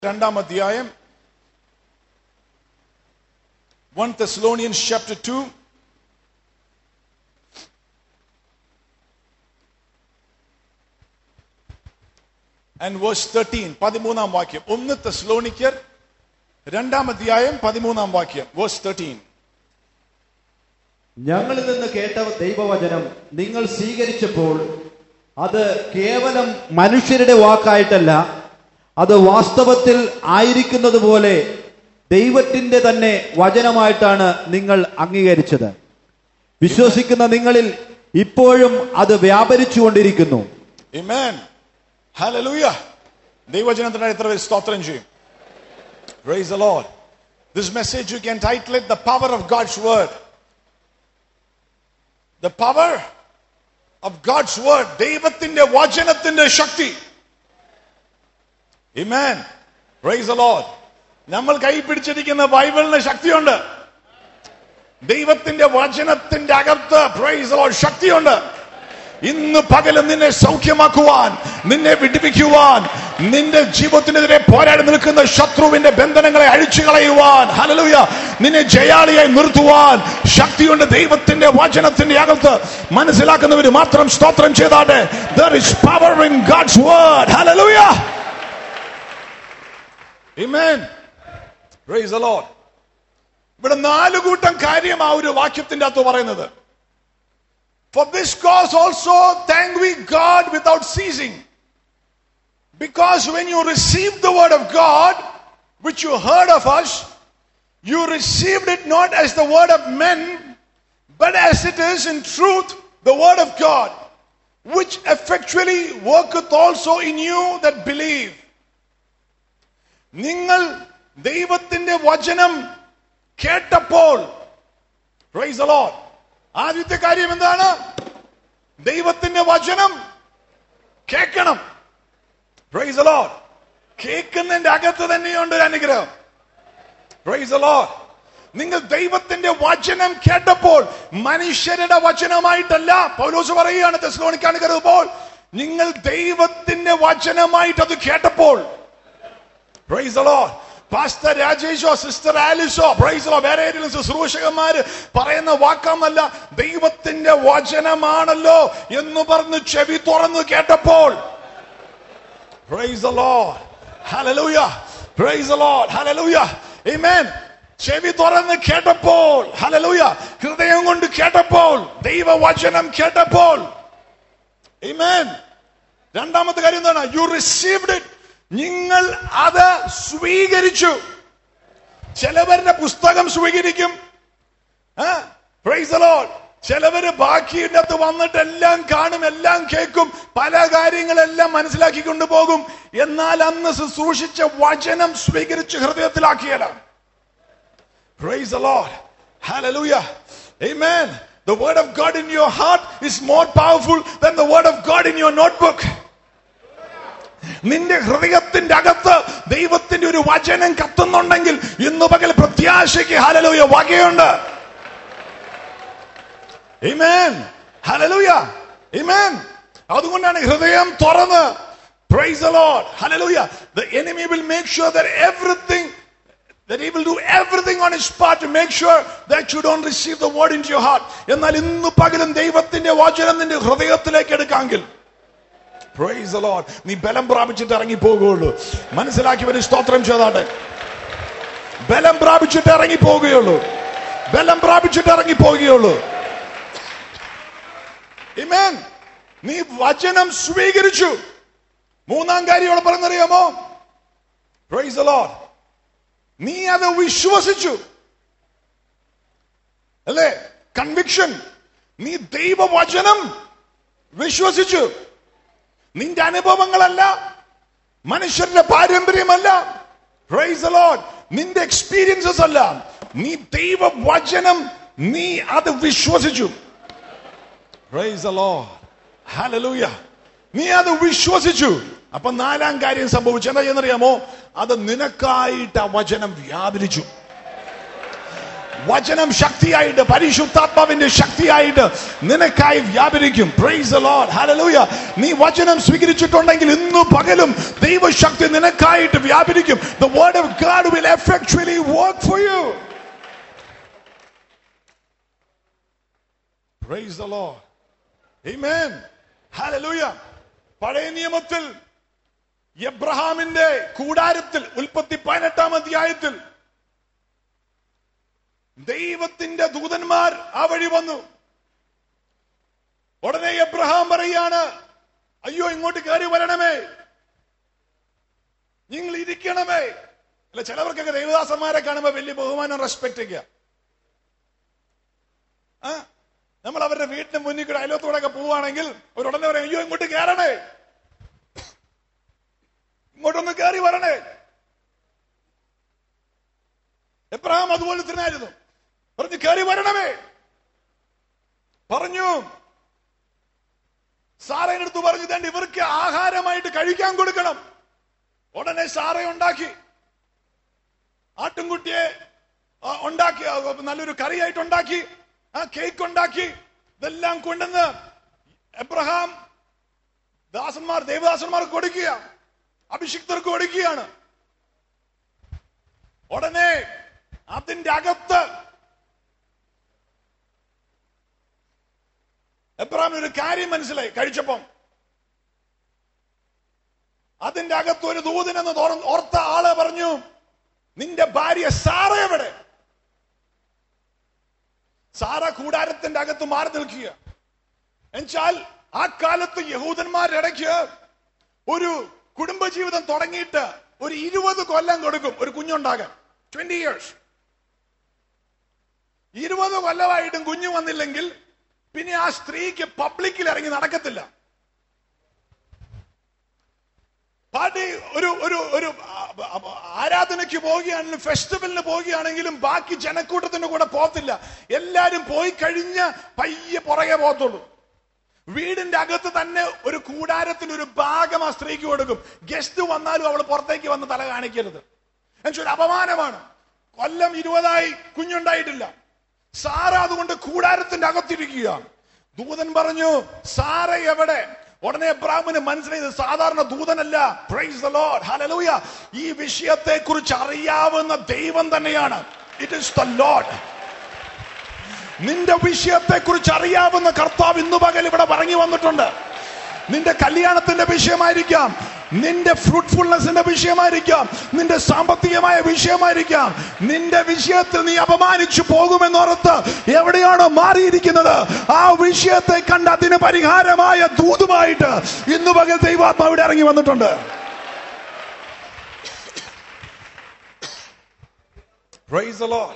രണ്ടാം അധ്യായം one Thessalonians chapter two and verse thirteen പതിമൂന്നാം വാക്യം ഒന്ന് തെസ്ലോണിക്കർ രണ്ടാം അധ്യായം പതിമൂന്നാം വാക്യം വേഴ്സ് തേർട്ടീൻ ഞങ്ങളിൽ നിന്ന് കേട്ട ദൈവവചനം നിങ്ങൾ സ്വീകരിച്ചപ്പോൾ അത് കേവലം മനുഷ്യരുടെ വാക്കായിട്ടല്ല അത് വാസ്തവത്തിൽ ആയിരിക്കുന്നത് പോലെ ദൈവത്തിന്റെ തന്നെ വചനമായിട്ടാണ് നിങ്ങൾ അംഗീകരിച്ചത് വിശ്വസിക്കുന്ന നിങ്ങളിൽ ഇപ്പോഴും അത് വ്യാപരിച്ചുകൊണ്ടിരിക്കുന്നു Amen. Hallelujah. ദൈവജനത്തിന് എത്ര പേര് സ്തോത്രം ചെയ്യും Praise the Lord. This message you can title it The Power of God's Word. The power of God's Word. ദൈവത്തിന്റെ വചനത്തിന്റെ ശക്തി Amen. Praise the Lord. നമ്മൾ കൈ പിടിച്ചിരിക്കുന്ന ബൈബിളിന് ശക്തിയുണ്ട് ദൈവത്തിന്റെ വചനത്തിന്റെ അകത്ത് പ്രൈസ് ലോഡ് ശക്തിയുണ്ട് ഇന്ന് പകലും നിന്നെ സൗഖ്യമാക്കുവാൻ നിന്നെ വിടിപ്പിക്കുവാൻ നിന്റെ ജീവിതത്തിനെതിരെ പോരാടി നിൽക്കുന്ന ശത്രുവിന്റെ ബന്ധനങ്ങളെ അഴിച്ചു കളയുവാൻ ഹലലുയ നിന്നെ ജയാളിയായി നിർത്തുവാൻ ശക്തിയുണ്ട് ദൈവത്തിന്റെ വചനത്തിന്റെ അകത്ത് മനസ്സിലാക്കുന്നവർ മാത്രം സ്തോത്രം ചെയ്താട്ടെ there is power in God's word hallelujah Amen. Praise the Lord. ഇവിടെ നാല് കൂട്ടം കാര്യം ആ ഒരു വാക്യത്തിന്റെ അകത്ത് പറയുന്നത് For this cause also thank we God without ceasing. Because when you received the word of God, which you heard of us, you received it not as the word of men, but as it is in truth the word of God, which effectually worketh also in you that believe. നിങ്ങൾ ദൈവത്തിന്റെ വചനം കേട്ടപ്പോൾ praise the Lord. ആദ്യത്തെ കാര്യം എന്താണ് ദൈവത്തിന്റെ വചനം കേൾക്കണം പ്രൈസ് the Lord. കേൾക്കുന്നതിന്റെ അകത്ത് തന്നെയുണ്ട് ഒരു അനുഗ്രഹം പ്രൈസ് the Lord. നിങ്ങൾ ദൈവത്തിന്റെ വചനം കേട്ടപ്പോൾ മനുഷ്യരുടെ വചനമായിട്ടല്ല പൗലോസ് പറയുകയാണ് തെസ്ലോണിക്കാണ് കരുതുമ്പോൾ നിങ്ങൾ ദൈവത്തിന്റെ വചനമായിട്ട് അത് കേട്ടപ്പോൾ പ്രൈസ് the Lord. പാസ്റ്റർ രാജേഷോ സിസ്റ്റർ ആലിസോ പ്രൈസോ വേറെ ഏതെങ്കിലും ശുശ്രൂഷകന്മാര് പറയുന്ന വാക്കാമല്ല ദൈവത്തിന്റെ വചനമാണല്ലോ എന്ന് പറഞ്ഞ് ചെവി തുറന്ന് കേട്ടപ്പോൾ praise the Lord. Hallelujah. Praise the Lord. Hallelujah. Amen. ചെവി തുറന്ന് കേട്ടപ്പോൾ ഹലലൂയ ഹൃദയം കൊണ്ട് കേട്ടപ്പോൾ ദൈവവചനം കേട്ടപ്പോൾ Amen. രണ്ടാമത്തെ കാര്യം എന്താണ് യു റിസീവ്ഡ് ഇറ്റ് നിങ്ങൾ അത് സ്വീകരിച്ചു ചിലവരുടെ പുസ്തകം സ്വീകരിക്കും പ്രൈസ് ലോഡ് ചിലവര് ബാക്കിയുടെ അകത്ത് വന്നിട്ട് എല്ലാം കാണും എല്ലാം കേൾക്കും പല കാര്യങ്ങളെല്ലാം മനസ്സിലാക്കി കൊണ്ടുപോകും എന്നാൽ അന്ന് ശുശ്രൂഷിച്ച വചനം സ്വീകരിച്ച് ഹൃദയത്തിലാക്കിയല്ല praise Lord Hallelujah. Amen. The word of God in your heart is more powerful than the word of God in your notebook. നിന്റെ ഹൃദയത്തിന്റെ അകത്ത് ദൈവത്തിന്റെ ഒരു വചനം കത്തുന്നുണ്ടെങ്കിൽ ഇന്ന് പകൽ പ്രത്യാശയ്ക്ക് ഹലലൂയ വകയുണ്ട് Amen. Hallelujah. Amen. അതുകൊണ്ടാണ് ഹൃദയം തുറന്ന് Praise the Lord. Hallelujah. The enemy will make sure that everything that he will do everything on his part to make sure that you don't receive the word into your heart. എന്നാൽ ഇന്ന് പകലും ദൈവത്തിന്റെ വചനം നിന്റെ ഹൃദയത്തിലേക്ക് എടുക്കാമെങ്കിൽ price the Lord. നീ ബലം പ്രാപിച്ചിട്ട് ഇറങ്ങി പോകുകയുള്ളൂ മനസ്സിലാക്കിയവന് സ്തോത്രം ചെയ്താട്ടെ ബലം പ്രാപിച്ചിട്ട് ഇറങ്ങി പോവുകയുള്ളൂ ബലം പ്രാപിച്ചിട്ട് ഇറങ്ങി പോവുകയുള്ളൂ Amen. നീ വചനം സ്വീകരിച്ചു മൂന്നാം കാര്യം ഇവിടെ പറഞ്ഞറിയാമോ പ്രൈസ് the Lord. നീ അത് വിശ്വസിച്ചു അല്ലേ കൺവിക്ഷൻ നീ ദൈവവചനം വിശ്വസിച്ചു നിന്റെ അനുഭവങ്ങളല്ല മനുഷ്യരുടെ പാരമ്പര്യമല്ല പ്രൈസ് the Lord. നിന്റെ എക്സ്പീരിയൻസസ് അല്ല നീ ദൈവവചനം നീ അത് വിശ്വസിച്ചു പ്രൈസ് the Lord. Hallelujah. നീ അത് വിശ്വസിച്ചു അപ്പൊ നാലാം കാര്യം സംഭവിച്ചു എന്താ എന്നറിയാമോ അത് നിനക്കായിട്ട് ആ വചനം വ്യാപരിച്ചു വചനം ശക്തിയായിട്ട് പരിശുദ്ധാത്മാവിന്റെ ശക്തിയായിട്ട് നിനക്കായി വ്യാപരിക്കും പ്രൈസ് ലോഡ് ഹല്ലേലൂയ നീ വചനം സ്വീകരിച്ചിട്ടുണ്ടെങ്കിൽ ഇന്നു പകലും ദൈവശക്തി നിനക്കായിട്ട് വ്യാപരിക്കും the word of god will effectually work for you praise the lord amen hallelujah പഴയ നിയമത്തിൽ എബ്രഹാമിന്റെ കൂടാരത്തിൽ ഉൽപ്പത്തി പതിനെട്ടാം അധ്യായത്തിൽ ദൈവത്തിന്റെ ദൂതന്മാർ ആ വഴി വന്നു ഉടനെ എബ്രഹാം പറയാണ് അയ്യോ ഇങ്ങോട്ട് കയറി വരണമേ നിങ്ങൾ ഇരിക്കണമേ അല്ല ചിലവർക്കൊക്കെ ദൈവദാസന്മാരെ കാണുമ്പോ വലിയ ബഹുമാനം റെസ്പെക്ട് ഒക്കെ ആ നമ്മൾ അവരുടെ വീട്ടിന് മുന്നിൽ കൂടെ അയലോത്തൂടെ ഒക്കെ പോവുകയാണെങ്കിൽ അവർ ഉടനെ പറയും അയ്യോ ഇങ്ങോട്ട് കയറണേ ഇങ്ങോട്ടൊന്ന് കയറി വരണേ എബ്രഹാം അതുപോലെ തന്നെയായിരുന്നു പറഞ്ഞു കയറി വരണമേ പറഞ്ഞു സാറയുടെ അടുത്ത് പറഞ്ഞു തേണ്ട ഇവർക്ക് ആഹാരമായിട്ട് കഴിക്കാൻ കൊടുക്കണം ഉടനെ സാറ ഉണ്ടാക്കി ആട്ടുംകുട്ടിയെ ആ, ഉണ്ടാക്കി ആ, നല്ലൊരു കറിയായിട്ട് ഉണ്ടാക്കി ആ കേക്ക് ഉണ്ടാക്കി ഇതെല്ലാം കൊണ്ടുവന്ന് എബ്രഹാം ദാസന്മാർ ദേവദാസന്മാർക്ക് കൊടുക്കുക അഭിഷിക്തർക്ക് കൊടുക്കുകയാണ് ഉടനെ അതിന്റെ അകത്ത് എബ്രാഹിം ഒരു കാര്യം മനസ്സിലായി കഴിച്ചപ്പം അതിന്റെ അകത്ത് ഒരു ദൂതനെന്ന് തോർ- ഓർത്ത ആള് പറഞ്ഞു നിന്റെ ഭാര്യ സാറ എവിടെ സാറ കൂടാരത്തിന്റെ അകത്ത് മാറി നിൽക്കുക എന്നുവെച്ചാൽ ആ കാലത്ത് യഹൂദന്മാരുടെ ഇടയ്ക്ക് ഒരു കുടുംബജീവിതം തുടങ്ങിയിട്ട് ഒരു ഇരുപത് കൊല്ലം കൊടുക്കും ഒരു കുഞ്ഞുണ്ടാകാൻ ട്വന്റി ഇയേഴ്സ് ഇരുപത് കൊല്ലമായിട്ടും കുഞ്ഞു വന്നില്ലെങ്കിൽ പിന്നെ ആ സ്ത്രീക്ക് പബ്ലിക്കിൽ ഇറങ്ങി നടക്കത്തില്ല പാർട്ടി ഒരു ഒരു ഒരു ആ, ആ, ആരാധനയ്ക്ക് പോവുകയാണെങ്കിലും ഫെസ്റ്റിവലിന് പോവുകയാണെങ്കിലും ബാക്കി ജനക്കൂട്ടത്തിന്റെ കൂടെ പോകത്തില്ല എല്ലാരും പോയി കഴിഞ്ഞ് പയ്യെ പുറകെ പോകത്തുള്ളൂ വീടിന്റെ അകത്ത് തന്നെ ഒരു കൂടാരത്തിന് ഒരു ഭാഗം ആ സ്ത്രീക്ക് കൊടുക്കും ഗസ്റ്റ് വന്നാലും അവൾ പുറത്തേക്ക് വന്ന് തല കാണിക്കരുത് എന്നുവെച്ചാൽ ഒരു അപമാനമാണ് കൊല്ലം ഇരുപതായി കുഞ്ഞുണ്ടായിട്ടില്ല സാറ അതുകൊണ്ട് കൂടാരത്തിന്റെ അകത്തിരിക്കുക ദൂതൻ പറഞ്ഞു സാറ എവിടെ ഉടനെ എബ്രാഹിമിന് മനസ്സിലായത് സാധാരണ ദൂതനല്ല പ്രൈസ് ദ ലോർഡ് ഹല്ലേലൂയ ഈ വിഷയത്തെ കുറിച്ച് അറിയാവുന്ന ദൈവം തന്നെയാണ് ഇറ്റ് ഇസ് ദ ലോർഡ് നിന്റെ വിഷയത്തെ കുറിച്ച് അറിയാവുന്ന കർത്താവ് ഇന്നു പകൽ ഇവിടെ പറഞ്ഞു വന്നിട്ടുണ്ട് നിന്റെ കല്യാണത്തിന്റെ വിഷയമായിരിക്കാം നിന്റെ ഫ്രൂട്ട്ഫുൾനെസിന്റെ വിഷയമായിരിക്കാം നിന്റെ സാമ്പത്തികമായ വിഷയമായിരിക്കാം നിന്റെ വിഷയത്തിൽ നീ അപമാനിച്ചു പോകുമെന്നോർത്ത് എവിടെയാണോ മാറിയിരിക്കുന്നത് ആ വിഷയത്തെ കണ്ട് അതിന് പരിഹാരമായ ദൂതുമായിട്ട് ഇന്നു പകൽ ദൈവാത്മാ ഇവിടെ ഇറങ്ങി വന്നിട്ടുണ്ട് Praise the Lord.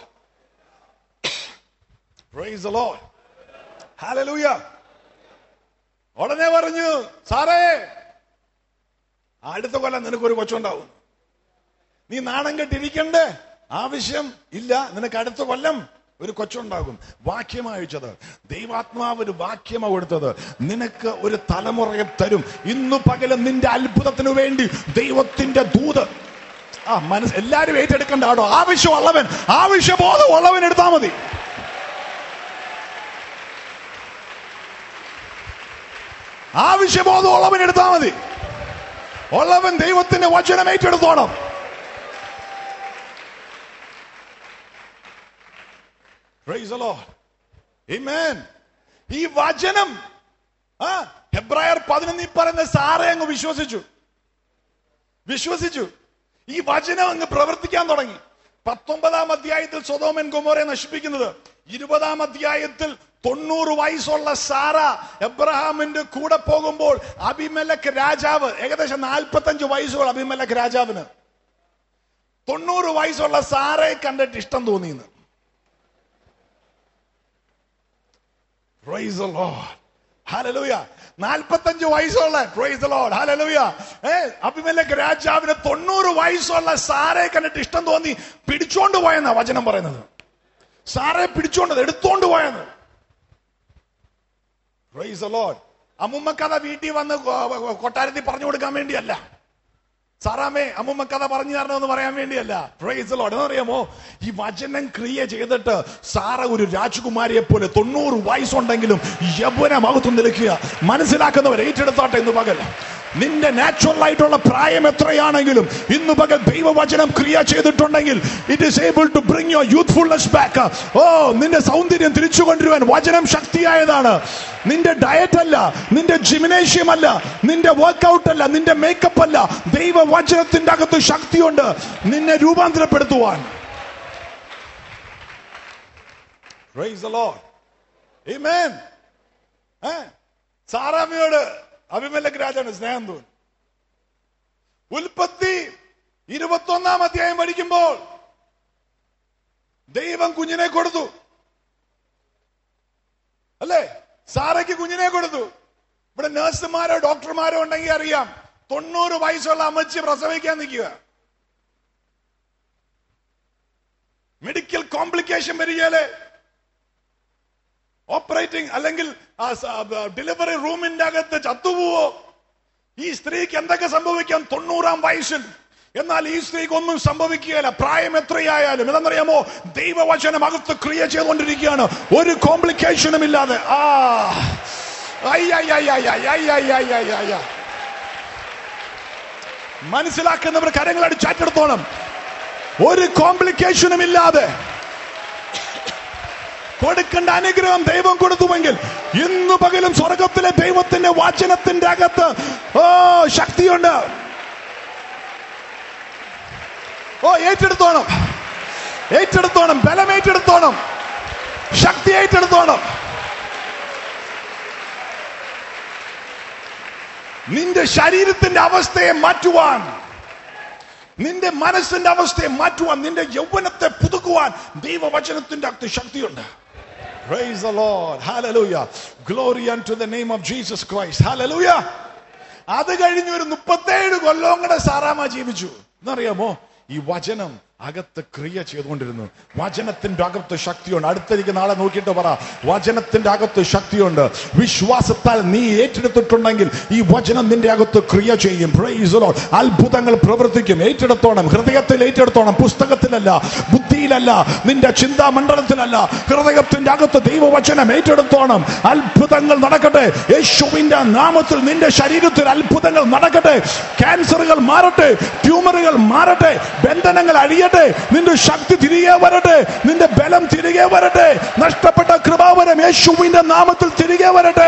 Praise the Lord. Hallelujah. ഉടനെ പറഞ്ഞു സാറേ അടുത്ത കൊല്ലം നിനക്കൊരു കൊച്ചുണ്ടാവും നീ നാണം കെട്ടിരിക്കണ്ടേ ആവശ്യം ഇല്ല നിനക്ക് അടുത്ത കൊല്ലം ഒരു കൊച്ചുണ്ടാകും വാക്യം അയച്ചത് ദൈവാത്മാവ് ഒരു വാക്യമാ കൊടുത്തത് നിനക്ക് ഒരു തലമുറയെ തരും ഇന്നു പകലും നിന്റെ അത്ഭുതത്തിനു വേണ്ടി ദൈവത്തിന്റെ ദൂത് ആ മനസ്സ് എല്ലാരും ഏറ്റെടുക്കണ്ട ആടോ ആവശ്യമുള്ളവൻ ആവശ്യബോധം ഉള്ളവൻ എടുത്താൽ മതി ആവശ്യബോധം ഉള്ളവൻ എടുത്താൽ മതി ഉള്ളവൻ ദൈവത്തിന്റെ വചനം ഏറ്റെടുത്തോണം Praise the Lord. Amen. ഈ വചനം ആ ഹെബ്രായർ പതിനൊന്നിൽ പറയുന്ന സാറെ അങ്ങ് വിശ്വസിച്ചു വിശ്വസിച്ചു ഈ വചനം അങ്ങ് പ്രവർത്തിക്കാൻ തുടങ്ങി പത്തൊമ്പതാം അധ്യായത്തിൽ സ്വതോമൻ കുമോറെ നശിപ്പിക്കുന്നത് ഇരുപതാം അധ്യായത്തിൽ തൊണ്ണൂറ് വയസ്സുള്ള സാറ എബ്രഹാമിന്റെ കൂടെ പോകുമ്പോൾ അഭിമലക് രാജാവ് ഏകദേശം നാൽപ്പത്തഞ്ച് വയസ്സുള്ള അഭിമലക് രാജാവിന് തൊണ്ണൂറ് വയസ്സുള്ള സാറയെ കണ്ടിട്ട് ഇഷ്ടം തോന്നിയെന്ന് Praise the Lord. Hallelujah. നാൽപ്പത്തഞ്ച് വയസ്സുള്ള പ്രൈസ് the Lord. Hallelujah. ഏ അഭിമലക് രാജാവിന് തൊണ്ണൂറ് വയസ്സുള്ള സാറെ കണ്ടിട്ട് ഇഷ്ടം തോന്നി പിടിച്ചോണ്ട് പോയെന്നാ വചനം പറയുന്നത് സാറെ പിടിച്ചോണ്ട് എടുത്തോണ്ട് പോയെന്ന് പ്രൈസ് the Lord. അമ്മുമ്മക്കഥ വീട്ടിൽ വന്ന് കൊ- കൊട്ടാരത്തിൽ പറഞ്ഞു കൊടുക്കാൻ വേണ്ടിയല്ല സാറാമേ അമ്മൂമ്മ കഥ പറഞ്ഞു തരണമെന്ന് പറയാൻ വേണ്ടിയല്ല പ്രൈസ് ലോഡ് എന്നറിയാമോ ഈ വചനം ക്രിയ ചെയ്തിട്ട് സാറ ഒരു രാജകുമാരിയെ പോലെ തൊണ്ണൂറ് വയസ്സുണ്ടെങ്കിലും യൗവനമകത്തു നിൽക്കുക മനസ്സിലാക്കുന്നവർ ഏറ്റെടുത്തോട്ടെ ഇന്ന് പകൽ നിന്റെ നാച്ചുറൽ ആയിട്ടുള്ള പ്രായം എത്രയാണെങ്കിലും ഇന്ന് പകൽ ദൈവവചനം ക്രിയ ചെയ്തിട്ടുണ്ടെങ്കിൽ it is able to bring your youthfulness back ഓ നിന്റെ സൗന്ദര്യം തിരിച്ചു കൊണ്ടുവരുവാൻ വചനം ശക്തിയായതാണ് നിന്റെ ഡയറ്റ് അല്ല നിന്റെ ജിമിനേഷ്യം അല്ല നിന്റെ വർക്കൗട്ട് അല്ല നിന്റെ മേക്കപ്പ് അല്ല ദൈവവചനത്തിന്റെ അകത്ത് ശക്തിയുണ്ട് നിന്നെ രൂപാന്തരപ്പെടുത്തുവാൻ Praise the Lord. Amen. ഏ? സാറാമ്മയോട് അഭിമലക് രാജാണ് സ്നേഹം തോന്നി ഉൽപ്പത്തി ഇരുപത്തൊന്നാം അധ്യായം പഠിക്കുമ്പോൾ ദൈവം കുഞ്ഞിനെ കൊടുത്തു അല്ലേ സാറയ്ക്ക് കുഞ്ഞിനെ കൊടുത്തു ഇവിടെ നഴ്സുമാരോ ഡോക്ടർമാരോ ഉണ്ടെങ്കിൽ അറിയാം തൊണ്ണൂറ് വയസ്സുള്ള അമ്മച്ചി പ്രസവിക്കാൻ നിൽക്കുക മെഡിക്കൽ കോംപ്ലിക്കേഷൻ വരികയല്ലേ ഓപ്പറേറ്റിംഗ് അല്ലെങ്കിൽ ഡെലിവറി റൂമിന്റെ അകത്ത് ചത്തുപോവോ ഈ സ്ത്രീക്ക് എന്തൊക്കെ സംഭവിക്കാം തൊണ്ണൂറാം വയസ്സിൽ എന്നാൽ ഈ സ്ത്രീക്ക് ഒന്നും സംഭവിക്കുകയില്ല പ്രായം എത്രയായാലും ഇതെന്നറിയാമോ ദൈവവചനം അകത്ത് ക്രിയ ചെയ്തുകൊണ്ടിരിക്കുകയാണ് ഒരു കോംപ്ലിക്കേഷനും ഇല്ലാതെ ആ അയ്യ മനസ്സിലാക്കുന്നവർ കരങ്ങളടി ചാറ്റെടുത്തോണം ഒരു കോംപ്ലിക്കേഷനും ഇല്ലാതെ കൊടുക്കേണ്ട അനുഗ്രഹം ദൈവം കൊടുത്തുവെങ്കിൽ ഇന്ന് പകലും സ്വർഗത്തിലെ ദൈവത്തിന്റെ വചനത്തിന്റെ അകത്ത് ഓ ശക്തിയുണ്ട് ഓ ഏറ്റെടുത്തോണം ഏറ്റെടുത്തോണം ബലം ഏറ്റെടുത്തോണം ശക്തി ഏറ്റെടുത്തോണം നിന്റെ ശരീരത്തിന്റെ അവസ്ഥയെ മാറ്റുവാൻ നിന്റെ മനസ്സിന്റെ അവസ്ഥയെ മാറ്റുവാൻ നിന്റെ യൗവനത്തെ പുതുക്കുവാൻ ദൈവവചനത്തിന്റെ അകത്ത് ശക്തിയുണ്ട് Praise the Lord. Hallelujah. Glory unto the name of Jesus Christ. Hallelujah. അത് കഴിഞ്ഞ് ഒരു മുപ്പത്തേഴ് കൊല്ലവും കൂടെ സാറാമ ജീവിച്ചു എന്നറിയാമോ ഈ വചനം അകത്ത് ക്രിയ ചെയ്തുകൊണ്ടിരുന്നു വചനത്തിന്റെ അകത്ത് ശക്തിയുണ്ട് അടുത്തിരിക്കുന്ന ആളെ നോക്കിയിട്ട് പറ വചനത്തിന്റെ അകത്ത് ശക്തിയുണ്ട് വിശ്വാസത്താൽ നീ ഏറ്റെടുത്തിട്ടുണ്ടെങ്കിൽ ഈ വചനം നിന്റെ അകത്ത് ക്രിയ ചെയ്യും Praise the Lord. അത്ഭുതങ്ങൾ പ്രവർത്തിക്കും ഏറ്റെടുത്തോണം ഹൃദയത്തിൽ ഏറ്റെടുത്തോണം പുസ്തകത്തിലല്ല ബുദ്ധിയിലല്ല നിന്റെ ചിന്താമണ്ഡലത്തിലല്ല ഹൃദയത്തിന്റെ അകത്ത് ദൈവവചനം ഏറ്റെടുത്തോണം അത്ഭുതങ്ങൾ നടക്കട്ടെ യേശുവിന്റെ നാമത്തിൽ നിന്റെ ശരീരത്തിൽ അത്ഭുതങ്ങൾ നടക്കട്ടെ ക്യാൻസറുകൾ മാറട്ടെ ട്യൂമറുകൾ മാറട്ടെ ബന്ധനങ്ങൾ അഴിയട്ടെ നിന്റെ ശക്തി തിരികെ വരട്ടെ നിന്റെ ബലം തിരികെ വരട്ടെ നഷ്ടപ്പെട്ട കൃപാവരം യേശുവിന്റെ നാമത്തിൽ തിരികെ വരട്ടെ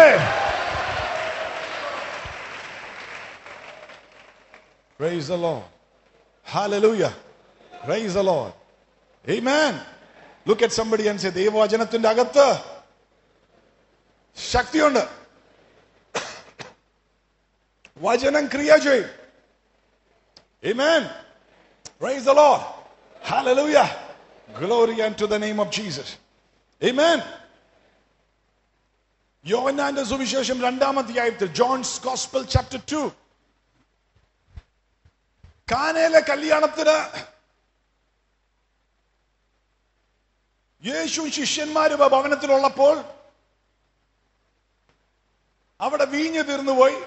Praise the Lord. Hallelujah. Praise the Lord. Amen. Look at somebody and say, ദൈവവചനത്തിന്റെ അകത്ത് ശക്തിയുണ്ട് വചനം ക്രിയ ചെയ്യും Amen. Praise the Lord. Hallelujah. Glory unto the name of Jesus. Amen. യോഹന്നാന്റെ സുവിശേഷം രണ്ടാം അധ്യായത്തിൽ ജോൺസ് ഗോസ്പൽ ചാപ്റ്റർ ടു കാനയിലെ കല്യാണത്തിന് യേശു ശിഷ്യന്മാര് ഭവനത്തിലുള്ളപ്പോൾ അവിടെ വീഞ്ഞു തീർന്നുപോയി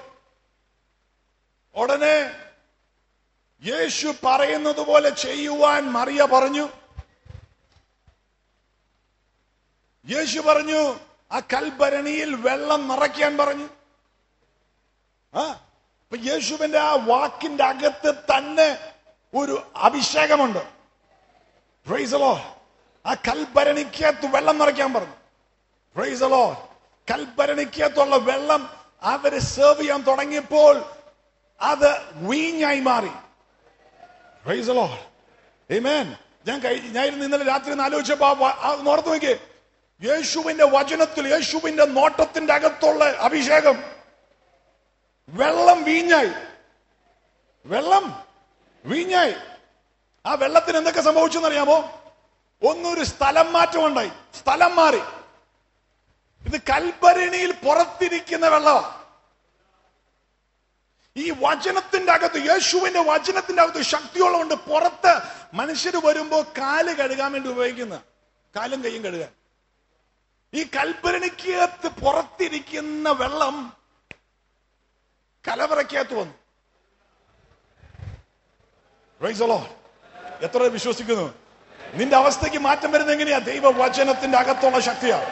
ഉടനെ യേശു പറയുന്നത് പോലെ ചെയ്യുവാൻ മറിയ പറഞ്ഞു യേശു പറഞ്ഞു ആ കൽഭരണിയിൽ വെള്ളം നിറയ്ക്കാൻ പറഞ്ഞു ആ അപ്പൊ യേശുവിന്റെ ആ വാക്കിന്റെ അകത്ത് തന്നെ ഒരു അഭിഷേകമുണ്ട് Praise the Lord. ആ കൽഭരണിക്കകത്ത് വെള്ളം നിറയ്ക്കാൻ പറഞ്ഞു Praise the Lord. കൽഭരണിക്കകത്തുള്ള വെള്ളം അവര് സെർവ് ചെയ്യാൻ തുടങ്ങിയപ്പോൾ അത് വീഞ്ഞായി മാറി Praise the Lord. Amen. ഞാൻ കഴി- ഞാൻ ഇരുന്ന് ഇന്നലെ രാത്രി ഒന്ന് ആലോചിച്ചപ്പോ ആ വ- ആ ഒന്ന് ഓർത്ത് നോക്കിയേ യേശുവിന്റെ വചനത്തിൽ യേശുവിന്റെ നോട്ടത്തിന്റെ അകത്തുള്ള അഭിഷേകം വെള്ളം വീഞ്ഞായി വെള്ളം വീഞ്ഞായി ആ വെള്ളത്തിന് എന്തൊക്കെ സംഭവിച്ചെന്നറിയാമോ ഒന്നൊരു സ്ഥലം മാറ്റം ഉണ്ടായി സ്ഥലം മാറി ഇത് കൽഭരണിയിൽ പുറത്തിരിക്കുന്ന വെള്ളമാണ് ഈ വചനത്തിന്റെ അകത്ത് യേശുവിന്റെ വചനത്തിന്റെ അകത്ത് ശക്തിയുള്ളതുകൊണ്ട് പുറത്ത് മനുഷ്യർ വരുമ്പോ കാല് കഴുകാൻ വേണ്ടി ഉപയോഗിക്കുന്ന കാലും കൈയും കഴുകാൻ ഈ കൽപ്പരണിക്കകത്ത് പുറത്തിരിക്കുന്ന വെള്ളം കലവറയ്ക്കകത്ത് വന്നു Praise the Lord. എത്ര പേർ വിശ്വസിക്കുന്നു നിന്റെ അവസ്ഥയ്ക്ക് മാറ്റം വരുന്നത് എങ്ങനെയാ ദൈവ വചനത്തിന്റെ അകത്തുള്ള ശക്തിയാണ്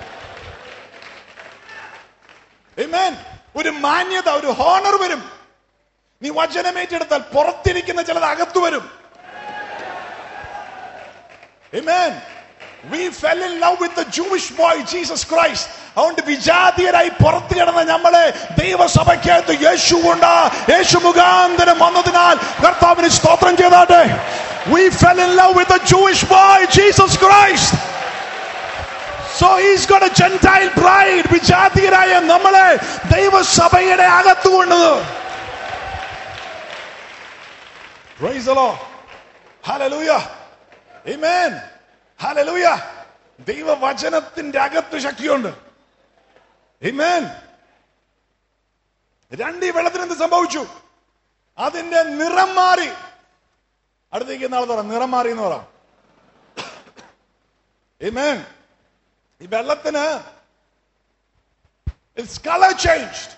Amen. ഒരു മാന്യത ഒരു ഹോണർ വരും നീ വചനം ഏറ്റെടുത്താൽ പുറത്തിരിക്കുന്ന ചിലത് അകത്തു വരും Amen. We fell in love with the Jewish boy, Jesus Christ. അതുകൊണ്ട് വിജാതീയരായി പുറത്തു കിടന്ന നമ്മളെ ദൈവസഭയ്ക്കകത്ത് യേശു കൊണ്ട് യേശു മുഖാന്തരം വന്നതിനാൽ കർത്താവിന് സ്തോത്രം ചെയ്താട്ടെ We fell in love with the Jewish boy, Jesus Christ. So he's got a Gentile bride. വിജാതീയരായ നമ്മളെ ദൈവസഭയുടെ അകത്ത് കൊണ്ടത് Praise the Lord. Hallelujah. Amen. Hallelujah. ദൈവവചനത്തിന്റെ അകത്ത് ശക്തിയുണ്ട് Amen. രണ്ട് ഈ വെള്ളത്തിന് എന്ത് സംഭവിച്ചു അതിന്റെ നിറം മാറി അടുത്തേക്ക് നാളെ പറ നിറം മാറി എന്ന് പറ Amen. ഈ വെള്ളത്തിന് ഇറ്റ്സ് കളർ ചേഞ്ച്ഡ്